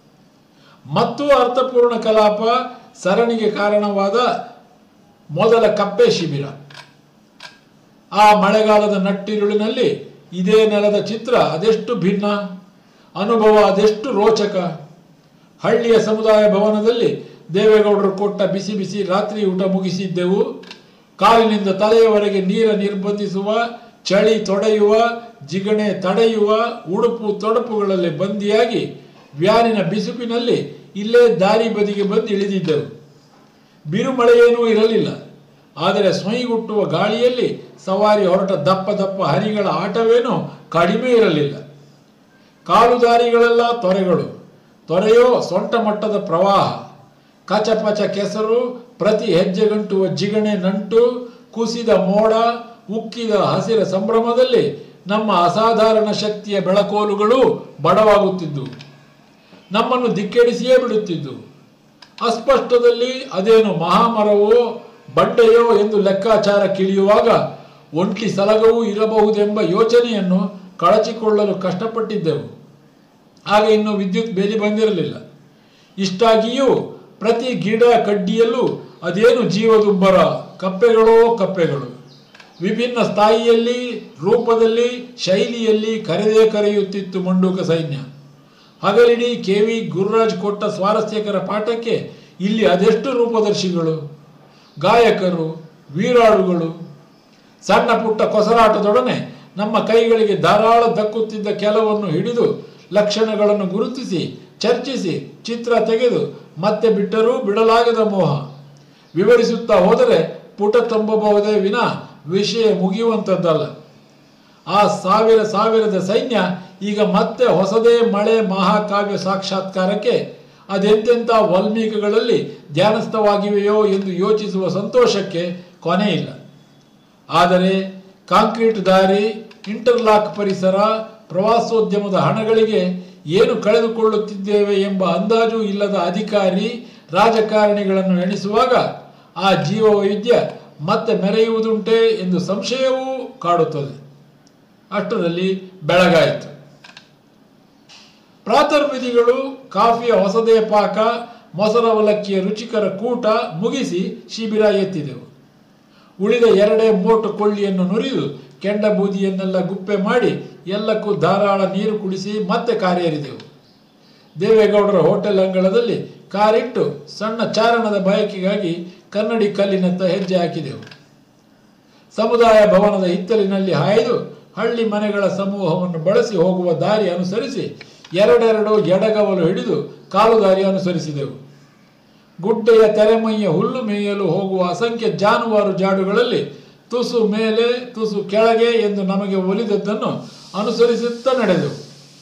ಮತ್ತು ಅರ್ಥಪೂರ್ಣ ಕಲಾಪ ಸರಣಿಗೆ ಕಾರಣವಾದ ಮೊದಲ ಕಪ್ಪೆ ಶಿಬಿರ ಆ ಮಳೆಗಾಲದ ನಟ್ಟಿರುಳಿನಲ್ಲಿ ಇದೇ ನೆಲದ ಚಿತ್ರ ಅದೆಷ್ಟು ಭಿನ್ನ ಅನುಭವ ಅದೆಷ್ಟು ರೋಚಕ ಹಳ್ಳಿಯ ಸಮುದಾಯ ಭವನದಲ್ಲಿ ದೇವೇಗೌಡರು ಕೊಟ್ಟ ಬಿಸಿ ಬಿಸಿ ರಾತ್ರಿ ಊಟ ಮುಗಿಸಿದ್ದೆವು ಕಾಲಿನಿಂದ ತಲೆಯವರೆಗೆ ನೀರ ನಿರ್ಬಂಧಿಸುವ ಚಳಿ ತೊಡೆಯುವ ಜಿಗಣೆ ತಡೆಯುವ ಉಡುಪು ತೊಡಪುಗಳಲ್ಲಿ ಬಂದಿಯಾಗಿ ವ್ಯಾನಿನ ಬಿಸುಪಿನಲ್ಲಿ ಇಲ್ಲೇ ದಾರಿ ಬದಿಗೆ ಬಂದು ಇಳಿದಿದ್ದೆವು ಬಿರುಮಳೆಯೇನೂ ಇರಲಿಲ್ಲ ಆದರೆ ಸ್ವೈಗುಟ್ಟುವ ಗಾಳಿಯಲ್ಲಿ ಸವಾರಿ ಹೊರಟ ದಪ್ಪ ದಪ್ಪ ಹರಿಗಳ ಆಟವೇನೂ ಕಡಿಮೆ ಇರಲಿಲ್ಲ ಕಾಲುದಾರಿಗಳೆಲ್ಲ ತೊರೆಗಳು ತೊರೆಯೋ ಸೊಂಟ ಮಟ್ಟದ ಪ್ರವಾಹ ಕಚಪಚ ಕೆಸರು ಪ್ರತಿ ಹೆಜ್ಜೆಗಂಟುವ ಜಿಗಣೆ ನಂಟು ಕುಸಿದ ಮೋಡ ಉಕ್ಕಿದ ಹಸಿರ ಸಂಭ್ರಮದಲ್ಲಿ ನಮ್ಮ ಅಸಾಧಾರಣ ಶಕ್ತಿಯ ಬೆಳಕೋಲುಗಳು ಬಡವಾಗುತ್ತಿದ್ದವು ನಮ್ಮನ್ನು ದಿಕ್ಕೆಡಿಸಿಯೇ ಬಿಡುತ್ತಿದ್ದು ಅಸ್ಪಷ್ಟದಲ್ಲಿ ಅದೇನು ಮಹಾಮರವೋ ಬಂಡೆಯೋ ಎಂದು ಲೆಕ್ಕಾಚಾರ ಕಿಳಿಯುವಾಗ ಒಂಟ್ಲಿ ಸಲಗವೂ ಇರಬಹುದೆಂಬ ಯೋಚನೆಯನ್ನು ಕಳಚಿಕೊಳ್ಳಲು ಕಷ್ಟಪಟ್ಟಿದ್ದೆವು ಆಗ ಇನ್ನು ವಿದ್ಯುತ್ ಬೇಲಿ ಬಂದಿರಲಿಲ್ಲ ಇಷ್ಟಾಗಿಯೂ ಪ್ರತಿ ಗಿಡ ಕಡ್ಡಿಯಲ್ಲೂ ಅದೇನು ಜೀವದುಬ್ಬರ ಕಪ್ಪೆಗಳೋ ಕಪ್ಪೆಗಳು ವಿಭಿನ್ನ ಸ್ಥಾಯಿಯಲ್ಲಿ ರೂಪದಲ್ಲಿ ಶೈಲಿಯಲ್ಲಿ ಕರೆದೇ ಕರೆಯುತ್ತಿತ್ತು ಮಂಡೂಕ ಸೈನ್ಯ ಹಗಲಿಡೀ ಕೆ ವಿ ಗುರುರಾಜ್ ಕೊಟ್ಟ ಸ್ವಾರಸ್ಯಕರ ಪಾಠಕ್ಕೆ ಇಲ್ಲಿ ಅದೆಷ್ಟು ರೂಪದರ್ಶಿಗಳು ಗಾಯಕರು ವೀರಾಳುಗಳು ಸಣ್ಣ ಪುಟ್ಟ ಕೊಸರಾಟದೊಡನೆ ನಮ್ಮ ಕೈಗಳಿಗೆ ಧಾರಾಳ ದಕ್ಕುತ್ತಿದ್ದ ಕೆಲವನ್ನು ಹಿಡಿದು ಲಕ್ಷಣಗಳನ್ನು ಗುರುತಿಸಿ ಚರ್ಚಿಸಿ ಚಿತ್ರ ತೆಗೆದು ಮತ್ತೆ ಬಿಟ್ಟರೂ ಬಿಡಲಾಗದ ಮೋಹ ವಿವರಿಸುತ್ತಾ ಹೋದರೆ ಪುಟ ತುಂಬಬಹುದೇ ವಿನ ವಿಷಯ ಮುಗಿಯುವಂಥದ್ದಲ್ಲ ಆ ಸಾವಿರ ಸಾವಿರದ ಸೈನ್ಯ ಈಗ ಮತ್ತೆ ಹೊಸದೇ ಮಳೆ ಮಹಾಕಾವ್ಯ ಸಾಕ್ಷಾತ್ಕಾರಕ್ಕೆ ಅದೆಂತೆಂಥ ವಾಲ್ಮೀಕಿಗಳಲ್ಲಿ ಧ್ಯಾನಸ್ಥವಾಗಿವೆಯೋ ಎಂದು ಯೋಚಿಸುವ ಸಂತೋಷಕ್ಕೆ ಕೊನೆ ಇಲ್ಲ ಆದರೆ ಕಾಂಕ್ರೀಟ್ ದಾರಿ ಇಂಟರ್ಲಾಕ್ ಪರಿಸರ ಪ್ರವಾಸೋದ್ಯಮದ ಹಣಗಳಿಗೆ ಏನು ಕಳೆದುಕೊಳ್ಳುತ್ತಿದ್ದೇವೆ ಎಂಬ ಅಂದಾಜು ಇಲ್ಲದ ಅಧಿಕಾರಿ ರಾಜಕಾರಣಿಗಳನ್ನು ಎಣಿಸುವಾಗ ಆ ಜೀವವೈದ್ಯ ಮತ್ತೆ ಮೆರೆಯುವುದುಂಟೆ ಎಂದು ಸಂಶಯವೂ ಕಾಡುತ್ತದೆ ಅಷ್ಟರಲ್ಲಿ ಬೆಳಗಾಯಿತು ಪ್ರಾತರ್ವಿಧಿಗಳು ಕಾಫಿಯ ಹೊಸದೇ ಪಾಕ ಮೊಸರವಲಕ್ಕಿಯ ರುಚಿಕರ ಕೂಟ ಮುಗಿಸಿ ಶಿಬಿರ ಎತ್ತಿದೆವು ಉಳಿದ ಎರಡೇ ಮೋಟು ಕೊಳ್ಳಿಯನ್ನು ನುರಿದು ಕೆಂಡ ಬೂದಿಯನ್ನೆಲ್ಲ ಗುಪ್ಪೆ ಮಾಡಿ ಎಲ್ಲಕ್ಕೂ ಧಾರಾಳ ನೀರು ಕುಡಿಸಿ ಮತ್ತೆ ಕಾರೇರಿದೆವು ದೇವೇಗೌಡರ ಹೋಟೆಲ್ ಅಂಗಳದಲ್ಲಿ ಕಾರಿಟ್ಟು ಸಣ್ಣ ಚಾರಣದ ಬಯಕೆಗಾಗಿ ಕನ್ನಡಿ ಕಲ್ಲಿನತ್ತ ಹೆಜ್ಜೆ ಹಾಕಿದೆವು ಸಮುದಾಯ ಭವನದ ಹಿತ್ತಲಿನಲ್ಲಿ ಹಾಯ್ದು ಹಳ್ಳಿ ಮನೆಗಳ ಸಮೂಹವನ್ನು ಬಳಸಿ ಹೋಗುವ ದಾರಿ ಅನುಸರಿಸಿ ಎರಡೆರಡು ಎಡಗವಲು ಹಿಡಿದು ಕಾಲುದಾರಿ ಅನುಸರಿಸಿದೆವು ಗುಡ್ಡೆಯ ತೆರೆಮೈಯ ಹುಲ್ಲು ಮೇಯಲು ಹೋಗುವ ಅಸಂಖ್ಯ ಜಾನುವಾರು ಜಾಡುಗಳಲ್ಲಿ ತುಸು ಮೇಲೆ ತುಸು ಕೆಳಗೆ ಎಂದು ನಮಗೆ ಒಲಿದದ್ದನ್ನು ಅನುಸರಿಸುತ್ತಾ ನಡೆದೆವು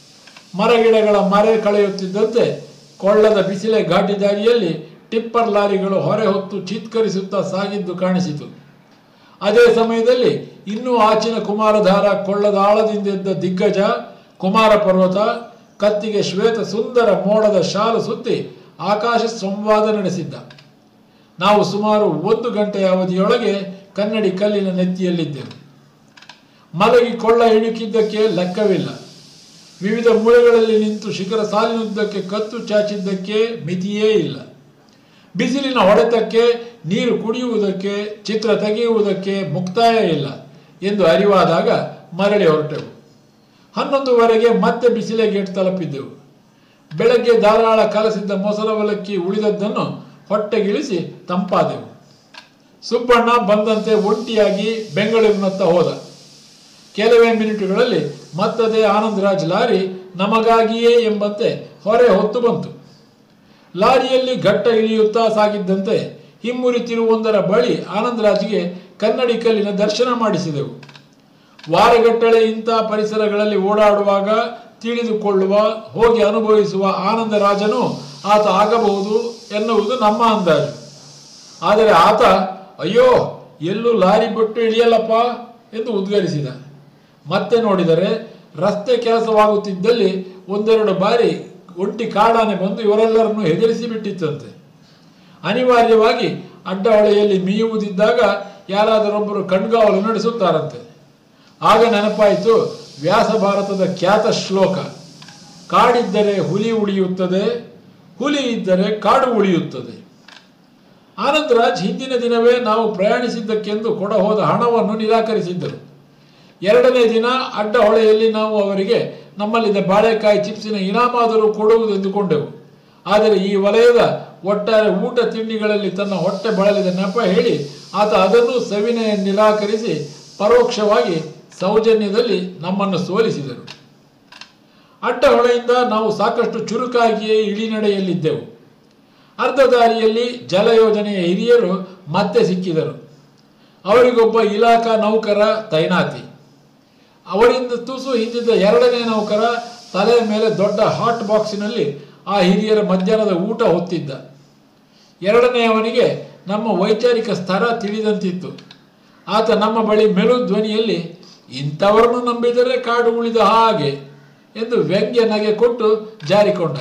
ಮರಗಿಡಗಳ ಮರೆ ಕಳೆಯುತ್ತಿದ್ದಂತೆ ಕೊಳ್ಳದ ಬಿಸಿಲೆ ಘಾಟಿ ದಾರಿಯಲ್ಲಿ ಟಿಪ್ಪರ್ ಲಾರಿಗಳು ಹೊರೆ ಹೊತ್ತು ಚೀತ್ಕರಿಸುತ್ತಾ ಸಾಗಿದ್ದು ಕಾಣಿಸಿತು ಅದೇ ಸಮಯದಲ್ಲಿ ಇನ್ನೂ ಆಚಿನ ಕುಮಾರಧಾರ ಕೊಳ್ಳದ ಆಳದಿಂದೆದ್ದ ದಿಗ್ಗಜ ಕುಮಾರ ಪರ್ವತ ಕತ್ತಿಗೆ ಶ್ವೇತ ಸುಂದರ ಮೋಡದ ಶಾಲು ಸುತ್ತಿ ಆಕಾಶ ಸಂವಾದ ನಡೆಸಿದ್ದ ನಾವು ಸುಮಾರು ಒಂದು ಗಂಟೆಯ ಅವಧಿಯೊಳಗೆ ಕನ್ನಡಿ ಕಲ್ಲಿನ ನೆತ್ತಿಯಲ್ಲಿದ್ದೆವು ಮಲಗಿ ಕೊಳ್ಳ ಇಣುಕಿದ್ದಕ್ಕೆ ಲೆಕ್ಕವಿಲ್ಲ ವಿವಿಧ ಮೂಲೆಗಳಲ್ಲಿ ನಿಂತು ಶಿಖರ ಸಾಲಿನುದ್ದಕ್ಕೆ ಕತ್ತು ಚಾಚಿದ್ದಕ್ಕೆ ಮಿತಿಯೇ ಇಲ್ಲ ಬಿಸಿಲಿನ ಹೊಡೆತಕ್ಕೆ ನೀರು ಕುಡಿಯುವುದಕ್ಕೆ ಚಿತ್ರ ತೆಗೆಯುವುದಕ್ಕೆ ಮುಕ್ತಾಯ ಇಲ್ಲ ಎಂದು ಅರಿವಾದಾಗ ಮರಳಿ ಹೊರಟೆವು ಹನ್ನೊಂದುವರೆಗೆ ಮತ್ತೆ ಬಿಸಿಲೆ ಗೇಟ್ ತಲುಪಿದ್ದೆವು ಬೆಳಗ್ಗೆ ಧಾರಾಳ ಕಲಸಿದ್ದ ಮೊಸರವಲಕ್ಕಿ ಉಳಿದದ್ದನ್ನು ಹೊಟ್ಟೆಗಿಳಿಸಿ ತಂಪಾದೆವು ಸುಬ್ಬಣ್ಣ ಬಂದಂತೆ ಒಂಟಿಯಾಗಿ ಬೆಂಗಳೂರಿನತ್ತ ಹೋದ ಕೆಲವೇ ಮಿನಿಟುಗಳಲ್ಲಿ ಮತ್ತದೇ ಆನಂದರಾಜ್ ಲಾರಿ ನಮಗಾಗಿಯೇ ಎಂಬಂತೆ ಹೊರೆ ಹೊತ್ತು ಬಂತು ಲಾರಿಯಲ್ಲಿ ಘಟ್ಟ ಇಳಿಯುತ್ತಾ ಸಾಗಿದ್ದಂತೆ ಹಿಮ್ಮುರಿತಿರುವೊಂದರ ಬಳಿ ಆನಂದರಾಜ್ಗೆ ಕನ್ನಡಿ ಕಲ್ಲಿನ ದರ್ಶನ ಮಾಡಿಸಿದೆವು ವಾರಗಟ್ಟಲೆ ಇಂಥ ಪರಿಸರಗಳಲ್ಲಿ ಓಡಾಡುವಾಗ ತಿಳಿದುಕೊಳ್ಳುವ ಹೋಗಿ ಅನುಭವಿಸುವ ಆನಂದರಾಜನು ಆತ ಆಗಬಹುದು ಎನ್ನುವುದು ನಮ್ಮ ಅಂದಾಜು ಆದರೆ ಆತ ಅಯ್ಯೋ ಎಲ್ಲೂ ಲಾರಿ ಬಿಟ್ಟು ಇಳಿಯಲ್ಲಪ್ಪ ಎಂದು ಉದ್ಗರಿಸಿದ ಮತ್ತೆ ನೋಡಿದರೆ ರಸ್ತೆ ಕೆಲಸವಾಗುತ್ತಿದ್ದಲ್ಲಿ ಒಂದೆರಡು ಬಾರಿ ಒಂಟಿ ಕಾಡಾನೆ ಬಂದು ಇವರೆಲ್ಲರನ್ನು ಹೆದರಿಸಿ ಬಿಟ್ಟಿತ್ತಂತೆ ಅನಿವಾರ್ಯವಾಗಿ ಅಡ್ಡಹೊಳೆಯಲ್ಲಿ ಮೀಯುವುದಿದ್ದಾಗ ಯಾರಾದರೊಬ್ಬರು ಕಣ್ಗಾವಲು ನಡೆಸುತ್ತಾರಂತೆ ಆಗ ನೆನಪಾಯಿತು ವ್ಯಾಸ ಭಾರತದ ಖ್ಯಾತ ಶ್ಲೋಕ ಕಾಡಿದ್ದರೆ ಹುಲಿ ಉಳಿಯುತ್ತದೆ ಹುಲಿ ಇದ್ದರೆ ಕಾಡು ಉಳಿಯುತ್ತದೆ ಆನಂದರಾಜ್ ಹಿಂದಿನ ದಿನವೇ ನಾವು ಪ್ರಯಾಣಿಸಿದ್ದಕ್ಕೆಂದು ಕೊಡಹೋದ ಹಣವನ್ನು ನಿರಾಕರಿಸಿದ್ದರು ಎರಡನೇ ದಿನ ಅಡ್ಡ ಹೊಳೆಯಲ್ಲಿ ನಾವು ಅವರಿಗೆ ನಮ್ಮಲ್ಲಿದ್ದ ಬಾಳೆಕಾಯಿ ಚಿಪ್ಸಿನ ಇನಾಮಾದರೂ ಕೊಡುವುದೆಂದುಕೊಂಡೆವು ಆದರೆ ಈ ವಲಯದ ಒಟ್ಟಾರೆ ಊಟ ತಿಂಡಿಗಳಲ್ಲಿ ತನ್ನ ಹೊಟ್ಟೆ ಬಳಲಿದ ನೆಪ ಹೇಳಿ ಆತ ಅದನ್ನು ಸವಿನಯ ನಿರಾಕರಿಸಿ ಪರೋಕ್ಷವಾಗಿ ಸೌಜನ್ಯದಲ್ಲಿ ನಮ್ಮನ್ನು ಸೋಲಿಸಿದರು ಅಡ್ಡ ಹೊಳೆಯಿಂದ ನಾವು ಸಾಕಷ್ಟು ಚುರುಕಾಗಿಯೇ ಇಳಿನಡೆಯಲ್ಲಿದ್ದೆವು ಅರ್ಧ ದಾರಿಯಲ್ಲಿ ಜಲ ಯೋಜನೆಯ ಹಿರಿಯರು ಮತ್ತೆ ಸಿಕ್ಕಿದರು ಅವರಿಗೊಬ್ಬ ಇಲಾಖಾ ನೌಕರ ತೈನಾತಿ ಅವರಿಂದ ತುಸು ಹಿಂದಿದ್ದ ಎರಡನೇ ನೌಕರ ತಲೆಯ ಮೇಲೆ ದೊಡ್ಡ ಹಾಟ್ ಬಾಕ್ಸಿನಲ್ಲಿ ಆ ಹಿರಿಯರ ಮಧ್ಯಾಹ್ನದ ಊಟ ಹೊತ್ತಿದ್ದ ಎರಡನೆಯವನಿಗೆ ನಮ್ಮ ವೈಚಾರಿಕ ಸ್ತರ ತಿಳಿದಂತಿತ್ತು ಆತ ನಮ್ಮ ಬಳಿ ಮೆಲು ಧ್ವನಿಯಲ್ಲಿ ಇಂಥವರನ್ನು ನಂಬಿದರೆ ಕಾಡು ಉಳಿದ ಹಾಗೆ ಎಂದು ವ್ಯಂಗ್ಯ ನಗೆ ಕೊಟ್ಟು ಜಾರಿಕೊಂಡ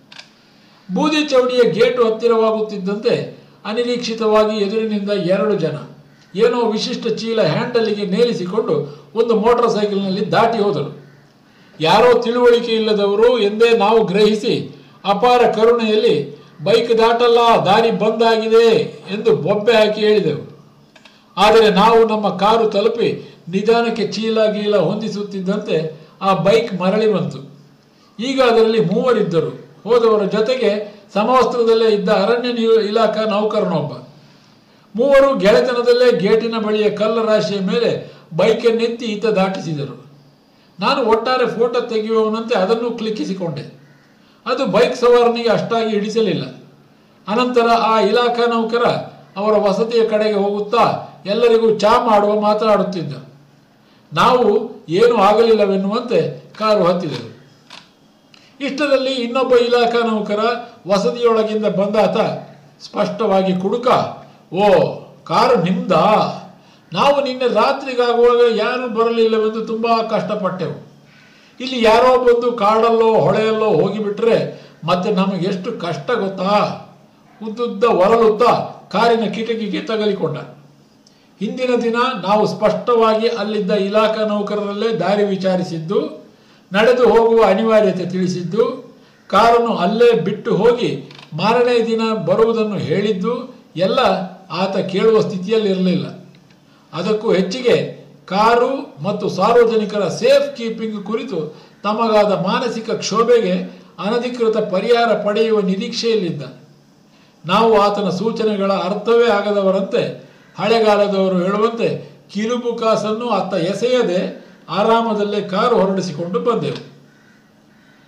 ಬೂದಿ ಚೌಡಿಯ ಗೇಟು ಹತ್ತಿರವಾಗುತ್ತಿದ್ದಂತೆ ಅನಿರೀಕ್ಷಿತವಾಗಿ ಎದುರಿನಿಂದ ಎರಡು ಜನ ಏನೋ ವಿಶಿಷ್ಟ ಚೀಲ ಹ್ಯಾಂಡಲಿಗೆ ನೇಲಿಸಿಕೊಂಡು ಒಂದು ಮೋಟಾರ್ ಸೈಕಲ್ನಲ್ಲಿ ದಾಟಿ ಹೋದರು ಯಾರೋ ತಿಳುವಳಿಕೆ ಇಲ್ಲದವರು ಎಂದೇ ನಾವು ಗ್ರಹಿಸಿ ಅಪಾರ ಕರುಣೆಯಲ್ಲಿ ಬೈಕ್ ದಾಟಲ್ಲ ದಾರಿ ಬಂದಾಗಿದೆ ಎಂದು ಬೊಬ್ಬೆ ಹಾಕಿ ಹೇಳಿದೆವು ಆದರೆ ನಾವು ನಮ್ಮ ಕಾರು ತಲುಪಿ ನಿಧಾನಕ್ಕೆ ಚೀಲ ಗೀಲ ಹೊಂದಿಸುತ್ತಿದ್ದಂತೆ ಆ ಬೈಕ್ ಮರಳಿ ಬಂತು ಈಗ ಅದರಲ್ಲಿ ಮೂವರಿದ್ದರು ಹೋದವರ ಜೊತೆಗೆ ಸಮವಸ್ತ್ರದಲ್ಲೇ ಇದ್ದ ಅರಣ್ಯ ನಿಯೋ- ಇಲಾಖಾ ನೌಕರನೊಬ್ಬ ಮೂವರು ಗೆಳೆತನದಲ್ಲೇ ಗೇಟಿನ ಬಳಿಯ ಕಲ್ಲ ರಾಶಿಯ ಮೇಲೆ ಬೈಕನ್ನೆತ್ತಿ ಈತ ದಾಟಿಸಿದರು ನಾನು ಒಟ್ಟಾರೆ ಫೋಟೋ ತೆಗೆಯುವವನಂತೆ ಅದನ್ನು ಕ್ಲಿಕ್ಕಿಸಿಕೊಂಡೆ ಅದು ಬೈಕ್ ಸವಾರನಿಗೆ ಅಷ್ಟಾಗಿ ಹಿಡಿಸಲಿಲ್ಲ ಅನಂತರ ಆ ಇಲಾಖಾ ನೌಕರ ಅವರ ವಸತಿಯ ಕಡೆಗೆ ಹೋಗುತ್ತಾ ಎಲ್ಲರಿಗೂ ಚಾ ಮಾಡುವ ಮಾತನಾಡುತ್ತಿದ್ದ ನಾವು ಏನೂ ಆಗಲಿಲ್ಲವೆನ್ನುವಂತೆ ಕಾರು ಹತ್ತಿದೆವು ಇಷ್ಟರಲ್ಲಿ ಇನ್ನೊಬ್ಬ ಇಲಾಖಾ ನೌಕರ ವಸತಿಯೊಳಗಿಂದ ಬಂದಾತ ಸ್ಪಷ್ಟವಾಗಿ ಕುಡುಕ ಓ ಕಾರು ನಿಮ್ದಾ ನಾವು ನಿನ್ನೆ ರಾತ್ರಿಗಾಗುವಾಗ ಯಾರೂ ಬರಲಿಲ್ಲವೆಂದು ತುಂಬ ಕಷ್ಟಪಟ್ಟೆವು ಇಲ್ಲಿ ಯಾರೋ ಬಂದು ಕಾಡಲ್ಲೋ ಹೊಳೆಯಲ್ಲೋ ಹೋಗಿಬಿಟ್ರೆ ಮತ್ತೆ ನಮಗೆ ಎಷ್ಟು ಕಷ್ಟ ಗೊತ್ತಾ ಉದ್ದುದ್ದ ಹೊರಳುತ್ತಾ ಕಾರಿನ ಕಿಟಕಿಗೆ ತಗಲಿಕೊಂಡ ಹಿಂದಿನ ದಿನ ನಾವು ಸ್ಪಷ್ಟವಾಗಿ ಅಲ್ಲಿದ್ದ ಇಲಾಖಾ ನೌಕರರಲ್ಲೇ ದಾರಿ ವಿಚಾರಿಸಿದ್ದು ನಡೆದು ಹೋಗುವ ಅನಿವಾರ್ಯತೆ ತಿಳಿಸಿದ್ದು ಕಾರನ್ನು ಅಲ್ಲೇ ಬಿಟ್ಟು ಹೋಗಿ ಮಾರನೇ ದಿನ ಬರುವುದನ್ನು ಹೇಳಿದ್ದು ಎಲ್ಲ ಆತ ಕೇಳುವ ಸ್ಥಿತಿಯಲ್ಲಿರಲಿಲ್ಲ ಅದಕ್ಕೂ ಹೆಚ್ಚಿಗೆ ಕಾರು ಮತ್ತು ಸಾರ್ವಜನಿಕರ ಸೇಫ್ ಕೀಪಿಂಗ್ ಕುರಿತು ತಮಗಾದ ಮಾನಸಿಕ ಕ್ಷೋಭೆಗೆ ಅನಧಿಕೃತ ಪರಿಹಾರ ಪಡೆಯುವ ನಿರೀಕ್ಷೆಯಲ್ಲಿದ್ದ ನಾವು ಆತನ ಸೂಚನೆಗಳ ಅರ್ಥವೇ ಆಗದವರಂತೆ ಹಳೆಗಾಲದವರು ಹೇಳುವಂತೆ ಕಿಲುಬು ಕಾಸನ್ನು ಅತ್ತ ಎಸೆಯದೆ ಆರಾಮದಲ್ಲೇ ಕಾರು ಹೊರಡಿಸಿಕೊಂಡು ಬಂದೆವು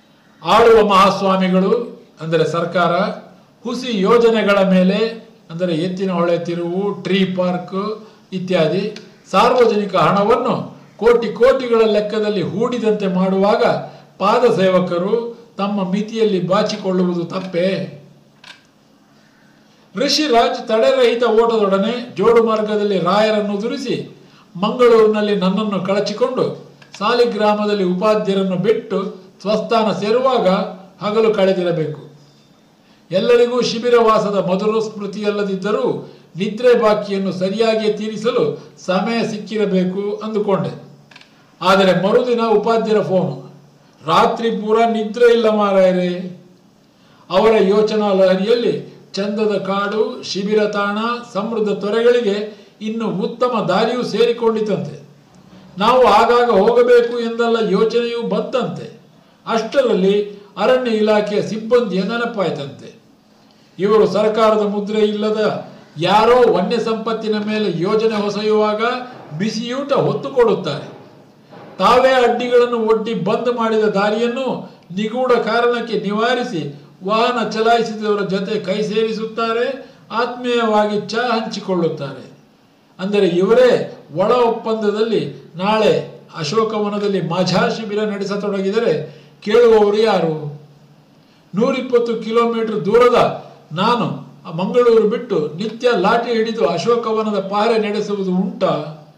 ಆಳುವ ಮಹಾಸ್ವಾಮಿಗಳು ಅಂದರೆ ಸರ್ಕಾರ ಹುಸಿ ಯೋಜನೆಗಳ ಮೇಲೆ ಅಂದರೆ ಎತ್ತಿನ ಹೊಳೆ ತಿರುವು ಟ್ರೀ ಪಾರ್ಕ್ ಇತ್ಯಾದಿ ಸಾರ್ವಜನಿಕ ಹಣವನ್ನು ಕೋಟಿ ಕೋಟಿಗಳ ಲೆಕ್ಕದಲ್ಲಿ ಹೂಡಿದಂತೆ ಮಾಡುವಾಗ ಪಾದ ಸೇವಕರು ತಮ್ಮ ಮಿತಿಯಲ್ಲಿ ಬಾಚಿಕೊಳ್ಳುವುದು ತಪ್ಪೇ ಋಷಿರಾಜ್ ತಡೆರಹಿತ ಓಟದೊಡನೆ ಜೋಡು ಮಾರ್ಗದಲ್ಲಿ ರಾಯರನ್ನು ದುರಿಸಿ ಮಂಗಳೂರಿನಲ್ಲಿ ನನ್ನನ್ನು ಕಳಚಿಕೊಂಡು ಸಾಲಿಗ್ರಾಮದಲ್ಲಿ ಉಪಾಧ್ಯರನ್ನು ಬಿಟ್ಟು ಸ್ವಸ್ಥಾನ ಸೇರುವಾಗ ಹಗಲು ಕಳೆದಿರಬೇಕು ಎಲ್ಲರಿಗೂ ಶಿಬಿರವಾಸದ ಮೊದಲು ಸ್ಮೃತಿಯಲ್ಲದಿದ್ದರೂ ನಿದ್ರೆ ಬಾಕಿಯನ್ನು ಸರಿಯಾಗಿ ತೀರಿಸಲು ಸಮಯ ಸಿಕ್ಕಿರಬೇಕು ಅಂದುಕೊಂಡೆ ಆದರೆ ಮರುದಿನ ಉಪಾಧ್ಯರ ಫೋನು ರಾತ್ರಿ ಪೂರ ನಿದ್ರೆ ಇಲ್ಲ ಮಾರಾಯರೇ ಅವರ ಯೋಚನಾ ಲಹರಿಯಲ್ಲಿ ಚಂದದ ಕಾಡು ಶಿಬಿರ ತಾಣ ಸಮೃದ್ಧ ತೊರೆಗಳಿಗೆ ಇನ್ನು ಉತ್ತಮ ದಾರಿಯೂ ಸೇರಿಕೊಂಡಿತಂತೆ ನಾವು ಆಗಾಗ ಹೋಗಬೇಕು ಎಂದೆಲ್ಲ ಯೋಚನೆಯೂ ಬಂತಂತೆ ಅಷ್ಟರಲ್ಲಿ ಅರಣ್ಯ ಇಲಾಖೆಯ ಸಿಬ್ಬಂದಿಯ ನೆನಪಾಯ್ತಂತೆ ಇವರು ಸರ್ಕಾರದ ಮುದ್ರೆ ಇಲ್ಲದ ಯಾರೋ ವನ್ಯ ಸಂಪತ್ತಿನ ಮೇಲೆ ಯೋಜನೆ ಹೊಸೆಯುವಾಗ ಬಿಸಿಯೂಟ ಹೊತ್ತು ಕೊಡುತ್ತಾರೆ ತಾವೇ ಅಡ್ಡಿಗಳನ್ನು ಒಡ್ಡಿ ಬಂದ್ ಮಾಡಿದ ದಾರಿಯನ್ನು ನಿಗೂಢ ಕಾರಣಕ್ಕೆ ನಿವಾರಿಸಿ ವಾಹನ ಚಲಾಯಿಸಿದವರ ಜೊತೆ ಕೈ ಸೇರಿಸುತ್ತಾರೆ ಆತ್ಮೀಯವಾಗಿ ಚಾ ಹಂಚಿಕೊಳ್ಳುತ್ತಾರೆ ಅಂದರೆ ಇವರೇ ಒಳ ಒಪ್ಪಂದದಲ್ಲಿ ನಾಳೆ ಅಶೋಕವನದಲ್ಲಿ ಮಜಾ ಶಿಬಿರ ನಡೆಸತೊಡಗಿದರೆ ಕೇಳುವವರು ಯಾರು ನೂರಿಪ್ಪತ್ತು ಕಿಲೋಮೀಟರ್ ದೂರದ ನಾನು ಮಂಗಳೂರು ಬಿಟ್ಟು ನಿತ್ಯ ಲಾಠಿ ಹಿಡಿದು ಅಶೋಕವನದ ಪಾರೆ ನಡೆಸುವುದು ಉಂಟಾ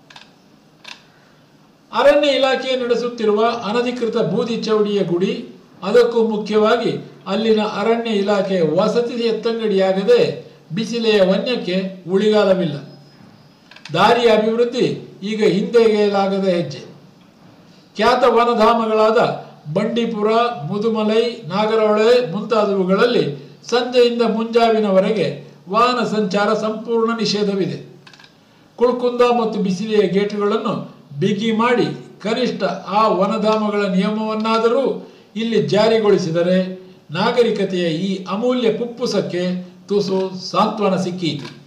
ಅರಣ್ಯ ಇಲಾಖೆ ನಡೆಸುತ್ತಿರುವ ಅನಧಿಕೃತ ಬೂದಿ ಚೌಡಿಯ ಗುಡಿ ಅದಕ್ಕೂ ಮುಖ್ಯವಾಗಿ ಅಲ್ಲಿನ ಅರಣ್ಯ ಇಲಾಖೆ ವಸತಿ ಎತ್ತಂಗಡಿಯಾಗದೆ ಬಿಸಿಲೆಯ ವನ್ಯಕ್ಕೆ ಉಳಿಗಾಲವಿಲ್ಲ ದಾರಿಯ ಅಭಿವೃದ್ಧಿ ಈಗ ಹಿಂದೆಗೆಯಲಾಗದ ಹೆಜ್ಜೆ ಖ್ಯಾತ ವನಧಾಮಗಳಾದ ಬಂಡೀಪುರ ಮುದುಮಲೈ ನಾಗರಹೊಳೆ ಮುಂತಾದವುಗಳಲ್ಲಿ ಸಂಜೆಯಿಂದ ಮುಂಜಾವಿನವರೆಗೆ ವಾಹನ ಸಂಚಾರ ಸಂಪೂರ್ಣ ನಿಷೇಧವಿದೆ ಕುಳ್ಕುಂದ ಮತ್ತು ಬಿಸಿಲಿಯ ಗೇಟುಗಳನ್ನು ಬಿಗಿ ಮಾಡಿ ಕನಿಷ್ಠ ಆ ವನಧಾಮಗಳ ನಿಯಮವನ್ನಾದರೂ ಇಲ್ಲಿ ಜಾರಿಗೊಳಿಸಿದರೆ ನಾಗರಿಕತೆಯ ಈ ಅಮೂಲ್ಯ ಪುಪ್ಪುಸಕ್ಕೆ ತುಸು ಸಾಂತ್ವನ ಸಿಕ್ಕೀತು